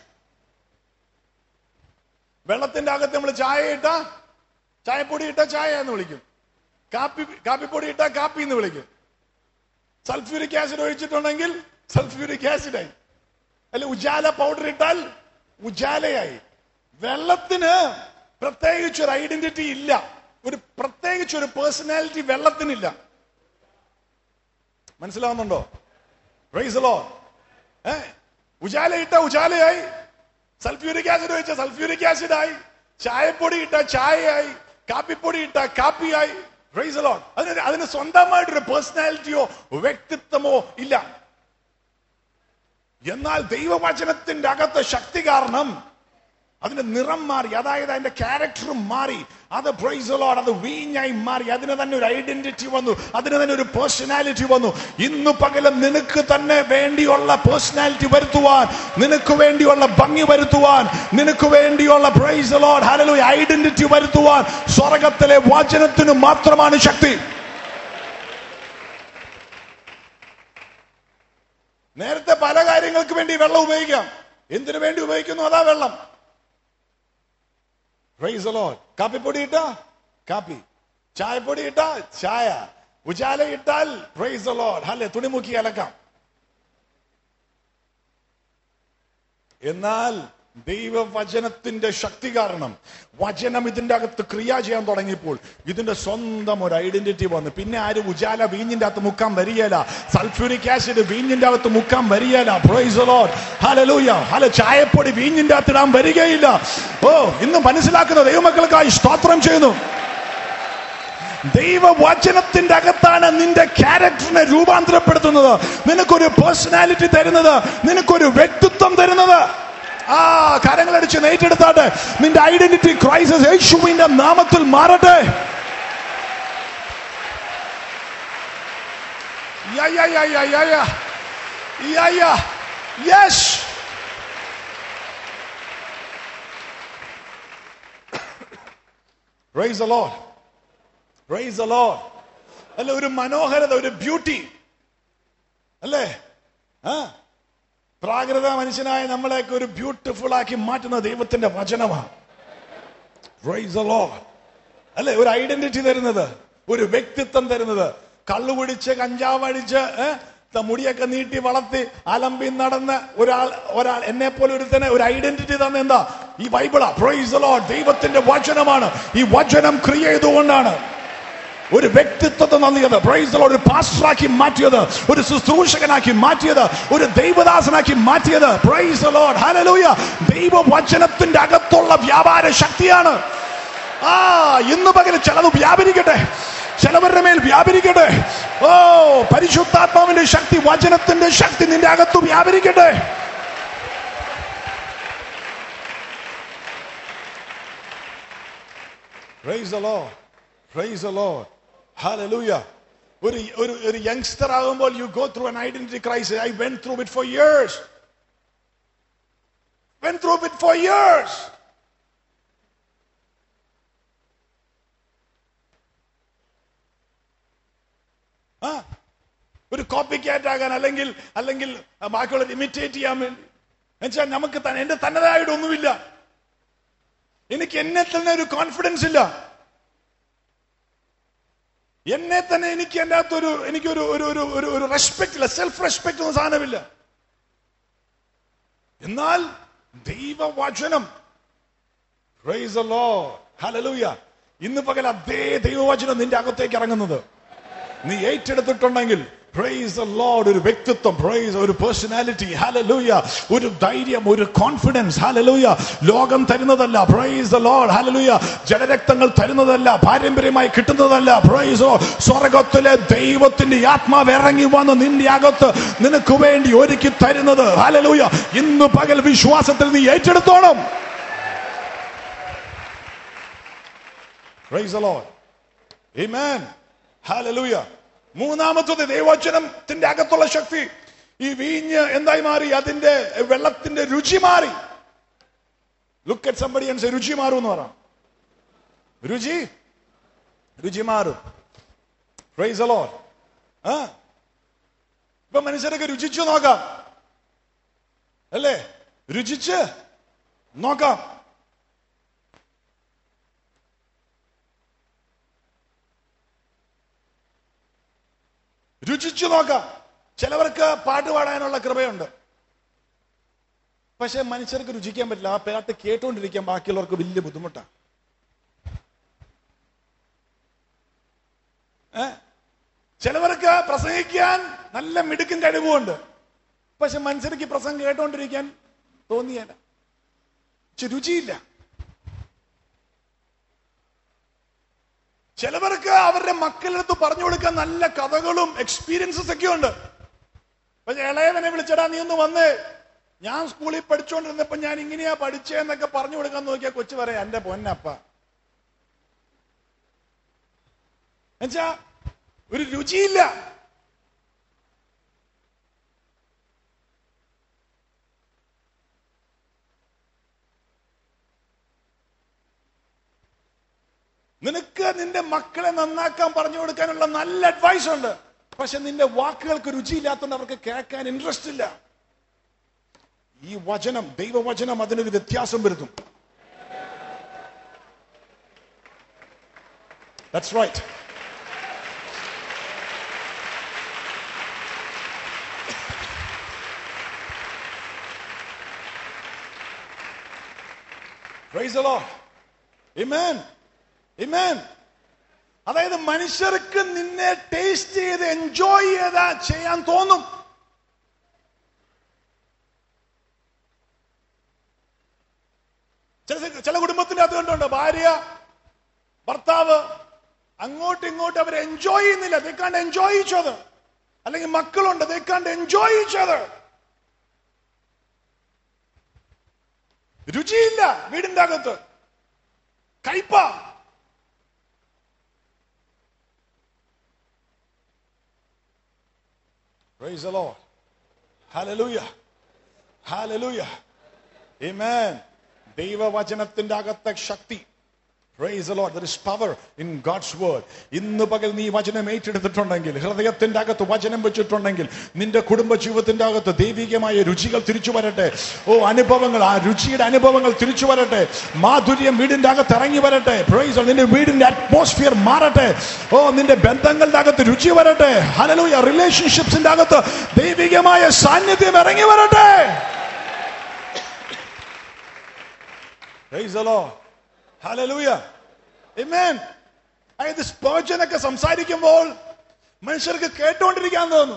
വെള്ളത്തിന്റെ അകത്ത് നമ്മൾ ചായ ഇട്ട ചായപ്പൊടി ഇട്ട ചായ എന്ന് വിളിക്കും കാപ്പി കാപ്പിപ്പൊടി ഇട്ട കാപ്പി എന്ന് വിളിക്കും സൾഫ്യൂരിക് ആസിഡ് ഒഴിച്ചിട്ടുണ്ടെങ്കിൽ സൾഫ്യൂരിക് ആസിഡായി അല്ലെ ഉജാല പൗഡർ ഇട്ടാൽ ഉജാലയായി വെള്ളത്തിന് പ്രത്യേകിച്ച് ഒരു ഐഡന്റിറ്റി ഇല്ല ഒരു പ്രത്യേകിച്ച് ഒരു പേഴ്സണാലിറ്റി വെള്ളത്തിനില്ല മനസ്സിലാവുന്നുണ്ടോ പ്രൈസലോ ഏ ഉജാല ഇട്ട ഉജാലയായി സൾഫ്യൂരിക് ആസിഡ് ഒഴിച്ച സൾഫ്യൂരിക് ആസിഡായി ചായപ്പൊടി ഇട്ട ചായയായി കാപ്പിപ്പൊടി ഇട്ട കാപ്പിയായി പ്രൈസലോ അതിന് അതിന് സ്വന്തമായിട്ടൊരു പേഴ്സണാലിറ്റിയോ വ്യക്തിത്വമോ ഇല്ല എന്നാൽ ദൈവവചനത്തിന്റെ അകത്ത് ശക്തി കാരണം അതിന്റെ നിറം മാറി അതായത് അതിന്റെ ക്യാരക്ടറും മാറി അത് പ്രൈസലോട് അത് വീഞ്ഞായി മാറി അതിന് തന്നെ ഒരു ഐഡന്റിറ്റി വന്നു അതിന് തന്നെ ഒരു പേഴ്സണാലിറ്റി വന്നു ഇന്ന് പകലും നിനക്ക് തന്നെ വേണ്ടിയുള്ള പേഴ്സണാലിറ്റി വരുത്തുവാൻ നിനക്ക് വേണ്ടിയുള്ള ഭംഗി വരുത്തുവാൻ നിനക്ക് വേണ്ടിയുള്ള പ്രൈസലോട് ഹലലു ഐഡന്റിറ്റി വരുത്തുവാൻ സ്വർഗത്തിലെ വചനത്തിന് മാത്രമാണ് ശക്തി നേരത്തെ പല കാര്യങ്ങൾക്ക് വേണ്ടി വെള്ളം ഉപയോഗിക്കാം എന്തിനു വേണ്ടി ഉപയോഗിക്കുന്നു അതാ വെള്ളം പ്രൈസ് ലോഡ് കാപ്പിപ്പൊടി ഇട്ടാ കാപ്പി ചായപ്പൊടി ഇട്ടാ ചായ ഉജാല ഇട്ടാൽ പ്രൈസ് ലോഡ് അല്ലെ തുണിമുക്കി അലക്കാം എന്നാൽ ദൈവവചനത്തിന്റെ ശക്തി കാരണം വചനം ഇതിന്റെ അകത്ത് ക്രിയ ചെയ്യാൻ തുടങ്ങിയപ്പോൾ ഇതിന്റെ സ്വന്തം ഒരു ഐഡന്റിറ്റി വന്നു പിന്നെ ആരും ഉജാല വീഞ്ഞിന്റെ അകത്ത് മുക്കാൻ വരികയില്ല സൾഫ്യൂരിക് ആസിഡ് വീഞ്ഞിന്റെ അകത്ത് മുക്കാൻ വരികയില്ല പ്രൈസ് ലോഡ് ഹലലൂയ ഹല ചായപ്പൊടി വീഞ്ഞിന്റെ അകത്ത് ഇടാൻ വരികയില്ല ഓ ഇന്ന് മനസ്സിലാക്കുന്ന ദൈവമക്കൾക്കായി സ്തോത്രം ചെയ്യുന്നു ദൈവവചനത്തിന്റെ അകത്താണ് നിന്റെ ക്യാരക്ടറിനെ രൂപാന്തരപ്പെടുത്തുന്നത് നിനക്കൊരു പേഴ്സണാലിറ്റി തരുന്നത് നിനക്കൊരു വ്യക്തിത്വം തരുന്നത് ആ കരങ്ങളടിച്ച് നെയ്റ്റെടുത്താട്ടെ നിന്റെ ഐഡന്റിറ്റി ക്രൈസിസ് യേശുവിന്റെ നാമത്തിൽ മാറട്ടെ Yeah, yeah, yeah, yeah, yeah, yeah. Yeah, yeah. Yes. Praise the Lord. Praise the Lord. അല്ല ഒരു മനോഹരത ഒരു ബ്യൂട്ടി അല്ലേ ആ പ്രാകൃത മനുഷ്യനായ നമ്മളെയൊക്കെ ഒരു ബ്യൂട്ടിഫുൾ ആക്കി മാറ്റുന്ന ദൈവത്തിന്റെ വചനമാണ് Praise the Lord. അല്ലേ ഒരു ഐഡന്റിറ്റി തരുന്നത് ഒരു വ്യക്തിത്വം തരുന്നത് കള്ളു കുടിച്ച് കഞ്ചാവ് അടിച്ച് ഏ, ത- മുടിയൊക്കെ നീട്ടി വളർത്തി അലമ്പി നടന്ന് ഒരാൾ ഒരാൾ എന്നെ പോലെ ഒരുത്തനെ ഒരു ഐഡന്റിറ്റി തന്നെ എന്താ ഈ ബൈബിളാ പ്രൈസ് ലോഡ് ദൈവത്തിന്റെ വചനമാണ് ഈ വചനം ക്രിയ ചെയ്തുകൊണ്ടാണ് ഒരു വ്യക്തിത്വത്തെ നന്ദിയത് പ്രൈസ് the Lord. ഒരു പാസ്റ്ററാക്കി മാറ്റിയത് ഒരു ശുശ്രൂഷകനാക്കി മാറ്റിയത് ഒരു ദൈവദാസനാക്കി മാറ്റിയത് പ്രൈസ് ലോഡ് ഹലലൂയ ദൈവവചനത്തിന്റെ അകത്തുള്ള വ്യാപാര ശക്തിയാണ് ആ ഇന്ന് പകരം ചിലത് വ്യാപരിക്കട്ടെ ചിലവരുടെ മേൽ വ്യാപരിക്കട്ടെ ഓ പരിശുദ്ധാത്മാവിന്റെ ശക്തി വചനത്തിന്റെ ശക്തി നിന്റെ അകത്ത് വ്യാപരിക്കട്ടെ Praise the Lord. Praise the Lord. Hallelujah. ഒരു ഒരു ഒരു യങ്സ്റ്റർ ആകുമ്പോൾ you go through an identity crisis I went through it for years went through it for years ആ ഒരു കോപ്പി ക്യാറ്റ് ആകാൻ അല്ലെങ്കിൽ അല്ലെങ്കിൽ ബാക്കിയുള്ളവർ ഇമിറ്റേറ്റ് ചെയ്യാൻ വേണ്ടി എന്നുവെച്ചാൽ നമുക്ക് തന്നെ എന്റെ തന്നതായിട്ടൊന്നുമില്ല എനിക്ക് എന്നെ തന്നെ ഒരു കോൺഫിഡൻസ് ഇല്ല എന്നെ തന്നെ എനിക്ക് എൻ്റെ അകത്തൊരു എനിക്കൊരു ഒരു ഒരു ഒരു ഒരു റെസ്പെക്ട് ഇല്ല സെൽഫ് റെസ്പെക്ട് എന്ന സാധനമില്ല എന്നാൽ ദൈവവചനം Praise the Lord. Hallelujah. ഇന്ന് പകൽ അതേ ദൈവവചനം നിന്റെ അകത്തേക്ക് ഇറങ്ങുന്നത് നീ ഏറ്റെടുത്തിട്ടുണ്ടെങ്കിൽ പ്രൈസ് ദ ലോർഡ് ഒരു വ്യക്തിത്വം പ്രൈസ് ഒരു പേഴ്സണാലിറ്റി ഹലലൂയ ഒരു ധൈര്യം ഒരു കോൺഫിഡൻസ് ഹലലൂയ ലോകം തരുന്നതല്ല പ്രൈസ് ദ ലോർഡ് ഹലലൂയ ജലരക്തങ്ങൾ തരുന്നതല്ല പാരമ്പര്യമായി കിട്ടുന്നതല്ല പ്രൈസോ സ്വർഗത്തിലെ ദൈവത്തിന്റെ ആത്മാവ് ഇറങ്ങി വന്ന് നിന്റെ അകത്ത് നിനക്ക് വേണ്ടി ഒരുക്കി തരുന്നത് ഹലലൂയ ഇന്ന് പകൽ വിശ്വാസത്തിൽ നീ ഏറ്റെടുത്തോണം Praise the Lord. Amen. Hallelujah. മൂന്നാമത്തത് ദൈവവചനത്തിന്റെ അകത്തുള്ള ശക്തി ഈ വീഞ്ഞ് എന്തായി മാറി അതിന്റെ വെള്ളത്തിന്റെ രുചി മാറി ലുക്ക് അറ്റ് സംബഡി ആൻഡ് രുചി മാറും എന്ന് പറ രുചി രുചി മാറും പ്രൈസ് ലോഡ് ആ ഇപ്പൊ മനുഷ്യരൊക്കെ രുചിച്ചു നോക്കാം അല്ലേ രുചിച്ച് നോക്കാം രുചിച്ചു നോക്കാം ചിലവർക്ക് പാട്ട് പാടാനുള്ള കൃപയുണ്ട് പക്ഷെ മനുഷ്യർക്ക് രുചിക്കാൻ പറ്റില്ല ആ പാട്ട് കേട്ടുകൊണ്ടിരിക്കാൻ ബാക്കിയുള്ളവർക്ക് വലിയ ബുദ്ധിമുട്ടാണ് ഏ? ചിലവർക്ക് പ്രസംഗിക്കാൻ നല്ല മിടുക്കും കഴിവുമുണ്ട് പക്ഷെ മനുഷ്യർക്ക് ഈ പ്രസംഗം കേട്ടുകൊണ്ടിരിക്കാൻ തോന്നിയല്ല പക്ഷെ രുചിയില്ല ചിലവർക്ക് അവരുടെ മക്കളടുത്ത് പറഞ്ഞു കൊടുക്കാൻ നല്ല കഥകളും എക്സ്പീരിയൻസസ് ഒക്കെ ഉണ്ട് പക്ഷെ ഇളയവനെ വിളിച്ചടാ നീ ഒന്ന് വന്നേ ഞാൻ സ്കൂളിൽ പഠിച്ചുകൊണ്ടിരുന്നപ്പോ ഞാൻ ഇങ്ങനെയാ പഠിച്ചേന്നൊക്കെ പറഞ്ഞു കൊടുക്കാൻ നോക്കിയാ കൊച്ചു പറയാ എന്റെ പൊന്നപ്പ എന്നുവെച്ചാ ഒരു രുചിയില്ല നിനക്ക് നിന്റെ മക്കളെ നന്നാക്കാൻ പറഞ്ഞു കൊടുക്കാനുള്ള നല്ല അഡ്വൈസ് ഉണ്ട് പക്ഷെ നിന്റെ വാക്കുകൾക്ക് രുചിയില്ലാത്തതുകൊണ്ട് അവർക്ക് കേൾക്കാൻ ഇൻട്രസ്റ്റ് ഇല്ല ഈ വചനം ദൈവവചനം അതിനൊരു വ്യത്യാസം വരുത്തും That's right. Praise the Lord. Amen. Amen. അതായത് മനുഷ്യർക്ക് നിന്നെ ടേസ്റ്റ് ചെയ്ത് എൻജോയ് ചെയ്താ ചെയ്യാൻ തോന്നും ചില ചില കുടുംബത്തിന്റെ അത് കണ്ടുണ്ട് ഭാര്യ ഭർത്താവ് അങ്ങോട്ടും ഇങ്ങോട്ടും അവർ എൻജോയ് ചെയ്യുന്നില്ല ദേ കാണ്ട് എൻജോയ് ചെയ്ച്ചത് അല്ലെങ്കിൽ മക്കളുണ്ട് ദേ കാണ്ട് എൻജോയ് ചെയ്ച്ചത് രുചിയില്ല വീടിന്റെ അകത്ത് കയ്പ Praise the Lord. Hallelujah. Hallelujah. Amen. ദൈവവചനത്തിന്റെ അകത്തെ ശക്തി Praise the Lord. There is power in God's word. ഇന്ന് പകൽ നീ വചനം ഏറ്റെടുത്തിട്ടുണ്ടെങ്കിൽ ഹൃദയത്തിന്റെ അകത്ത് വചനം വെച്ചിട്ടുണ്ടെങ്കിൽ നിന്റെ കുടുംബ ജീവിതത്തിന്റെ അകത്ത് ദൈവികമായ രുചികൾ തിരിച്ചു വരട്ടെ ഓ അനുഭവങ്ങൾ ആ രുചിയുടെ അനുഭവങ്ങൾ തിരിച്ചു വരട്ടെ മാധുര്യം വീടിന്റെ അകത്ത് ഇറങ്ങി വരട്ടെ Praise the Lord. നിന്റെ വീടിന്റെ അറ്റ്മോസ്ഫിയർ മാറട്ടെ ഓ നിന്റെ ബന്ധങ്ങളുടെ അകത്ത് രുചി വരട്ടെ ഹലലൂയ റിലേഷൻഷിപ്സിന്റെ അകത്ത് ദൈവികമായ സാന്നിധ്യം ഇറങ്ങി വരട്ടെ Praise the Lord. Hallelujah. Amen. അതായത് സ്പേർജനൊക്കെ സംസാരിക്കുമ്പോൾ മനുഷ്യർക്ക് കേട്ടുകൊണ്ടിരിക്കാൻ തോന്നും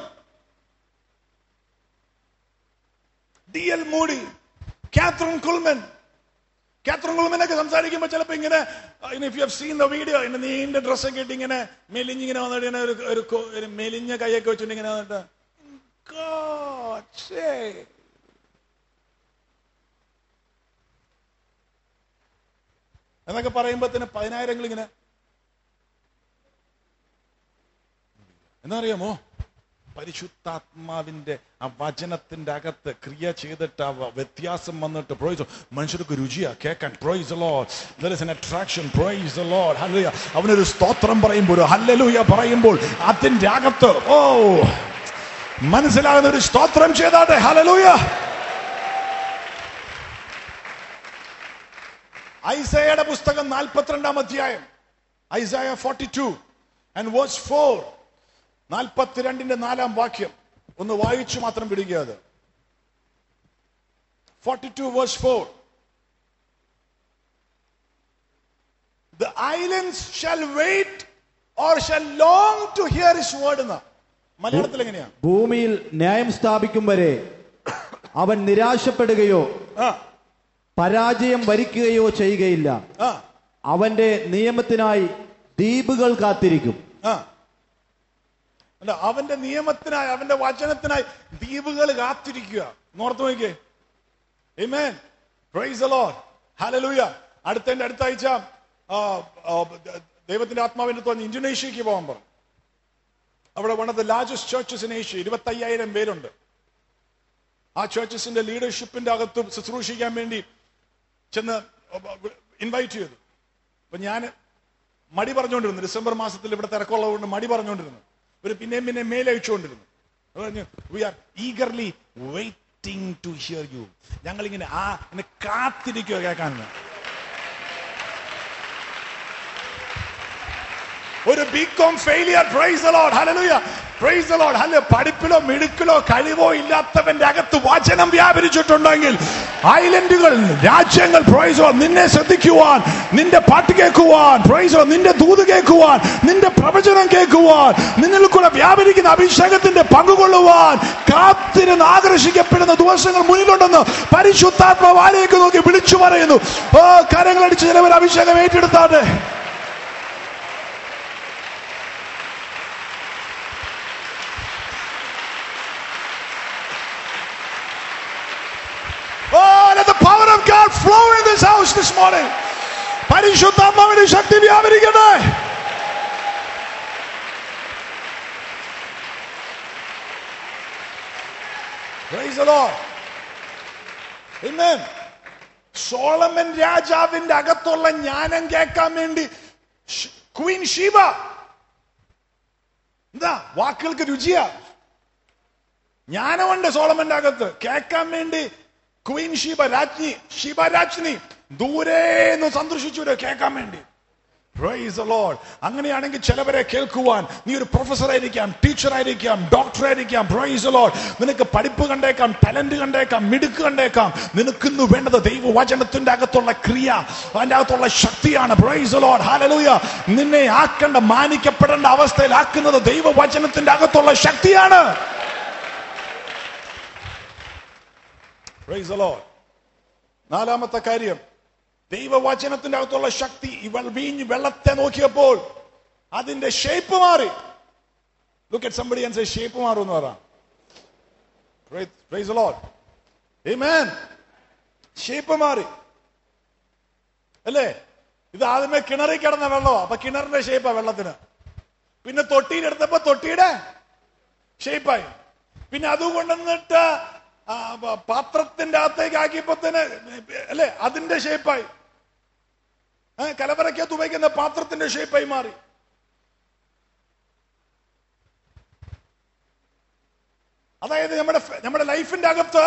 D L Moody Kathryn Kuhlman Kathryn കുൾമനൊക്കെ സംസാരിക്കുമ്പോൾ ചിലപ്പോ ഇങ്ങനെ if you have seen the video ഇങ്ങനെ നീണ്ട ഡ്രസ്സൊക്കെ ഇട്ട് ഇങ്ങനെ മെലിഞ്ഞിങ്ങനെ വന്നിട്ട് ഇങ്ങനെ ഒരു ഒരു കൊ- ഒരു മെലിഞ്ഞ കൈയൊക്കെ വെച്ചിട്ട് ഇങ്ങനെ വന്നിട്ട് God save. എന്നൊക്കെ പറയുമ്പോ തന്നെ പതിനായിരങ്ങൾ ഇങ്ങനെ എന്നറിയാമോ പരിശുദ്ധാത്മാവിന്റെ ആ വചനത്തിന്റെ അകത്ത് ക്രിയ ചെയ്തിട്ട് ആ വ- വ്യത്യാസം വന്നിട്ട് പ്രോയിസ് മനുഷ്യർക്ക് രുചിയാ കേൾക്കാൻ praise Lord attraction praise Lord hallelujah അവനൊരു സ്തോത്രം പറയുമ്പോൾ ഒരു ഹല്ലേലൂയ പറയുമ്പോൾ അതിന്റെ അകത്ത് ഓ മനസ്സിലാകുന്ന ഒരു സ്തോത്രം ചെയ്താട്ടെ ഹല്ലേലൂയ ഐസയുടെ പുസ്തകം നാൽപ്പത്തിരണ്ടാം അധ്യായം Isaiah forty two and verse four നാൽപ്പത്തിരണ്ടിന്റെ നാലാം വാക്യം ഒന്ന് വായിച്ചു മാത്രം പിടിക്കുക അത് forty two verse four the islands shall wait or shall long to hear is word എന്ന മലയാളത്തിൽ എങ്ങനെയാ ഭൂമിയിൽ ന്യായം സ്ഥാപിക്കും വരെ അവൻ നിരാശപ്പെടുകയോ ആ പരാജയം വരിക്കുകയോ ചെയ്യുകയില്ല ആ അവന്റെ നിയമത്തിനായി ദ്വീപുകൾ കാത്തിരിക്കും ആ അല്ല അവന്റെ നിയമത്തിനായി അവന്റെ വചനത്തിനായി ദ്വീപുകൾ കാത്തിരിക്കുക നോർത്ത് നോക്കിയേ Amen. Praise the Lord. Hallelujah. അടുത്ത എന്റെ അടുത്ത ആഴ്ച ആ, ആ, ദൈവത്തിന്റെ ആത്മാവിന്റെ തോന്നി ഇന്തോനേഷ്യക്ക് പോകാൻ പറഞ്ഞു അവിടെ one of the largest churches in Asia ഇരുപത്തി അയ്യായിരം പേരുണ്ട് ആ ചേർച്ചസിന്റെ ലീഡർഷിപ്പിന്റെ അകത്തും ശുശ്രൂഷിക്കാൻ വേണ്ടി ചെന്ന് ഇൻവൈറ്റ് ചെയ്തു അപ്പൊ ഞാൻ മടി പറഞ്ഞുകൊണ്ടിരുന്നു ഡിസംബർ മാസത്തിൽ ഇവിടെ തിരക്കുള്ളതുകൊണ്ട് മടി പറഞ്ഞുകൊണ്ടിരുന്നു ഒരു പിന്നെയും പിന്നെ മെയിൽ അയച്ചുകൊണ്ടിരുന്നു അത് പറഞ്ഞു we are eagerly waiting to hear you ഞങ്ങൾ ഇങ്ങനെ ആ ഇങ്ങനെ കാത്തിരിക്കുക കേൾക്കാൻ ഒരു BCom failure praise Lord hallelujah praise Lord ഹല്ലെ പഠിപ്പിലോ മിടുക്കിലോ കഴിവോ ഇല്ലാത്തവന്റെ അകത്ത് വചനം വ്യാപരിച്ചിട്ടുണ്ടെങ്കിൽ ഐലൻഡുകൾ രാജ്യങ്ങൾ പ്രൈസോ നിന്നെ ശ്രദ്ധിക്കുവാൻ നിന്റെ പാട്ട് കേൾക്കുവാൻ പ്രൈസോ നിന്റെ ദൂത് കേൾക്കുവാൻ നിന്റെ പ്രവചനം കേൾക്കുവാൻ നിന്നിൽ കൂടെ വ്യാപരിക്കുന്ന അഭിഷേകത്തിന്റെ പങ്കുകൊള്ളുവാൻ കാത്തിരുന്ന് ആകർഷിക്കപ്പെടുന്ന ദിവസങ്ങൾ മുന്നിലുണ്ടെന്ന് പരിശുദ്ധാത്മാവാലേക്ക് നോക്കി വിളിച്ചു പറയുന്നു ഓ കരങ്ങളടിച്ച് ചിലവർ അഭിഷേകം ഏറ്റെടുത്താട്ടെ Oh, let the power of God flow in this house this morning. പരിശുദ്ധാത്മാവിന്റെ ശക്തി വ്യാപരിക്കട്ടെ Praise the Lord. Amen. Solomon രാജാവിന്റെ അകത്തുള്ള ജ്ഞാനം കേൾക്കാൻ വേണ്ടി ക്വീൻ ഷീബ എന്താ വാക്കുകൾക്ക് രുചിയാ ജ്ഞാനമുണ്ട് സോളമന്റെ അകത്ത് കേൾക്കാൻ വേണ്ടി ക്വീൻ ഷീബ രാജ്ഞി ഷീബ രാജ്ഞി ദൂരേന്ന് സന്ദർശിച്ചു കേൾക്കാൻ വേണ്ടി Praise the Lord. അങ്ങനെയാണെങ്കിൽ ചിലവരെ കേൾക്കുവാൻ നീ ഒരു പ്രൊഫസർ ആയിരിക്കാം ടീച്ചർ ആയിരിക്കാം ഡോക്ടർ ആയിരിക്കാം പ്രൈസ് ലോഡ് നിനക്ക് പഠിപ്പ് കണ്ടേക്കാം ടാലന്റ് കണ്ടേക്കാം മിടുക്ക് കണ്ടേക്കാം നിനക്കിന്ന് വേണ്ടത് ദൈവവചനത്തിന്റെ അകത്തുള്ള ക്രിയ അതിന്റെ അകത്തുള്ള ശക്തിയാണ് പ്രൈസ് ലോഡ് ഹാലലൂയ നിന്നെ ആക്കേണ്ട മാനിക്കപ്പെടേണ്ട അവസ്ഥയിലാക്കുന്നത് ദൈവവചനത്തിന്റെ അകത്തുള്ള ശക്തിയാണ് Praise the Lord. നാലാമത്തെ കാര്യം ദൈവവചനത്തിന്റെ അകത്തുള്ള ശക്തി ഇവൾ വീഞ്ഞ് വെള്ളത്തെ നോക്കിയപ്പോൾ അതിന്റെ ഷേപ്പ് മാറി look at somebody and say shape മാറും എന്ന് പറ praise the Lord. Amen. Shape മാറി അല്ലേ ഇത് ആദ്യമേ കിണറിൽ കിടന്ന വെള്ളമാ അപ്പൊ കിണറിന്റെ ഷേപ്പാ വെള്ളത്തിന് പിന്നെ തൊട്ടിയിലെടുത്തപ്പോ തൊട്ടിയുടെ ഷേപ്പായി പിന്നെ അത് കൊണ്ടുവന്നിട്ട് ആ, പ- പാത്രത്തിന്റെ അകത്തേക്ക് ആക്കിയപ്പോ തന്നെ അല്ലെ അതിന്റെ ഷേപ്പായി ഏഹ് കലവറയ്ക്കകത്ത് ഉപയോഗിക്കുന്ന പാത്രത്തിന്റെ ഷേപ്പായി മാറി അതായത് നമ്മുടെ ഫ- നമ്മുടെ ലൈഫിന്റെ അകത്ത്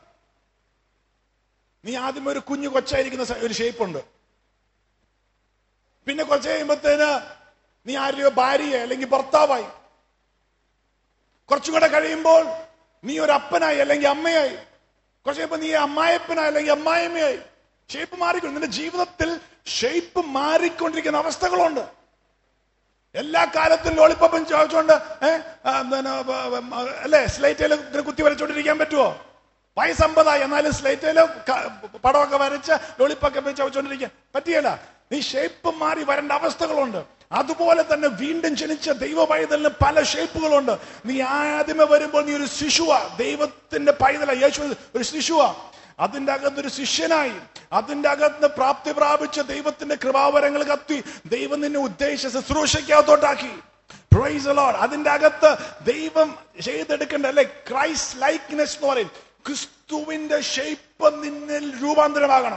നീ ആദ്യം ഒരു കുഞ്ഞു കൊച്ചായിരിക്കുന്ന സ- ഒരു ഷേപ്പ് ഉണ്ട് പിന്നെ കുറച്ച് കഴിയുമ്പത്തേന് നീ ആരുടെയോ ഭാര്യയെ അല്ലെങ്കിൽ ഭർത്താവായി കുറച്ചും കൂടെ കഴിയുമ്പോൾ നീ ഒരു അപ്പനായി അല്ലെങ്കിൽ അമ്മയായി കുറച്ച് കഴിയുമ്പോൾ നീ അമ്മായപ്പനായി അല്ലെങ്കിൽ അമ്മായിമ്മയായി ഷേപ്പ് മാറിക്കൊണ്ട് നിന്റെ ജീവിതത്തിൽ ഷേപ്പ് മാറിക്കൊണ്ടിരിക്കുന്ന അവസ്ഥകളുണ്ട് എല്ലാ കാലത്തും ലോളിപ്പപ്പും ചോദിച്ചോണ്ട് ഏഹ് അല്ലേ സ്ലേറ്റിൽ കുത്തി വരച്ചോണ്ടിരിക്കാൻ പറ്റുമോ വയസ്സമ്പതായി എന്നാലും സ്ലേറ്റിൽ പടമൊക്കെ വരച്ച് ലോളിപ്പൊക്കെ വെച്ച് ചോദിച്ചോണ്ടിരിക്കാൻ പറ്റിയല്ല നീ ഷേപ്പ് മാറി വരേണ്ട അവസ്ഥകളുണ്ട് അതുപോലെ തന്നെ വീണ്ടും ജനിച്ച ദൈവ പൈതലിന് പല ഷേപ്പുകളുണ്ട് നീ ആദ്യമേ വരുമ്പോൾ നീ ഒരു ശിശുവാ ദൈവത്തിന്റെ പൈതല യേശു ഒരു ശിശുവാ അതിന്റെ അകത്ത് ഒരു ശിഷ്യനായി അതിന്റെ അകത്ത് പ്രാപ്തി പ്രാപിച്ച ദൈവത്തിന്റെ കൃപാവരങ്ങൾ കത്തി ദൈവം നിന്നെ ഉദ്ദേശിച്ച ശുശ്രൂഷയ്ക്കകത്തോട്ടാക്കി പ്രൈസ് the Lord. അതിന്റെ അകത്ത് ദൈവം ചെയ്തെടുക്കേണ്ട അല്ലെ ക്രൈസ്റ്റ് ലൈക്നെസ് എന്ന് പറയും ക്രിസ്തുവിന്റെ ഷേപ്പ് നിന്നിൽ രൂപാന്തരമാകണം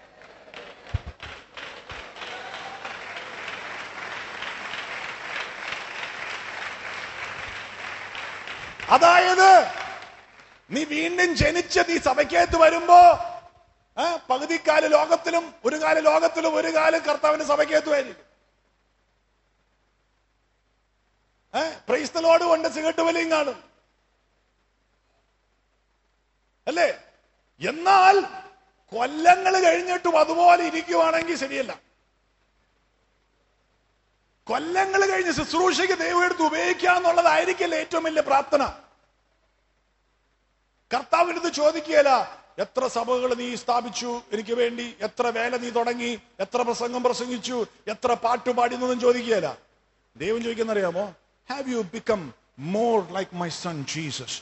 അതായത് നീ വീണ്ടും ജനിച്ച് നീ സഭയ്ക്കകത്ത് വരുമ്പോ ആ, പകുതിക്കാല് ലോകത്തിലും ഒരു കാല് ലോകത്തിലും ഒരു കാല് കർത്താവിന്റെ സഭയ്ക്കകത്തുമായിരിക്കും ക്രൈസ്തലോടും ഉണ്ട് സിഗരറ്റ് വലിയും കാണും അല്ലേ എന്നാൽ കൊല്ലങ്ങൾ കഴിഞ്ഞിട്ടും അതുപോലെ ഇരിക്കുവാണെങ്കിൽ ശരിയല്ല കൊല്ലങ്ങൾ കഴിഞ്ഞ് ശുശ്രൂഷയ്ക്ക് ദൈവം എടുത്ത് ഉപയോഗിക്കുക എന്നുള്ളതായിരിക്കില്ല ഏറ്റവും വലിയ പ്രാർത്ഥന കർത്താവിനത് ചോദിക്കുകയല്ല എത്ര സഭകൾ നീ സ്ഥാപിച്ചു എനിക്ക് വേണ്ടി എത്ര വേല നീ തുടങ്ങി എത്ര പ്രസംഗം പ്രസംഗിച്ചു എത്ര പാട്ട് പാടി എന്നൊന്നും ചോദിക്കുകയല്ല ദൈവം ചോദിക്കുന്ന അറിയാമോ have you become more like my son Jesus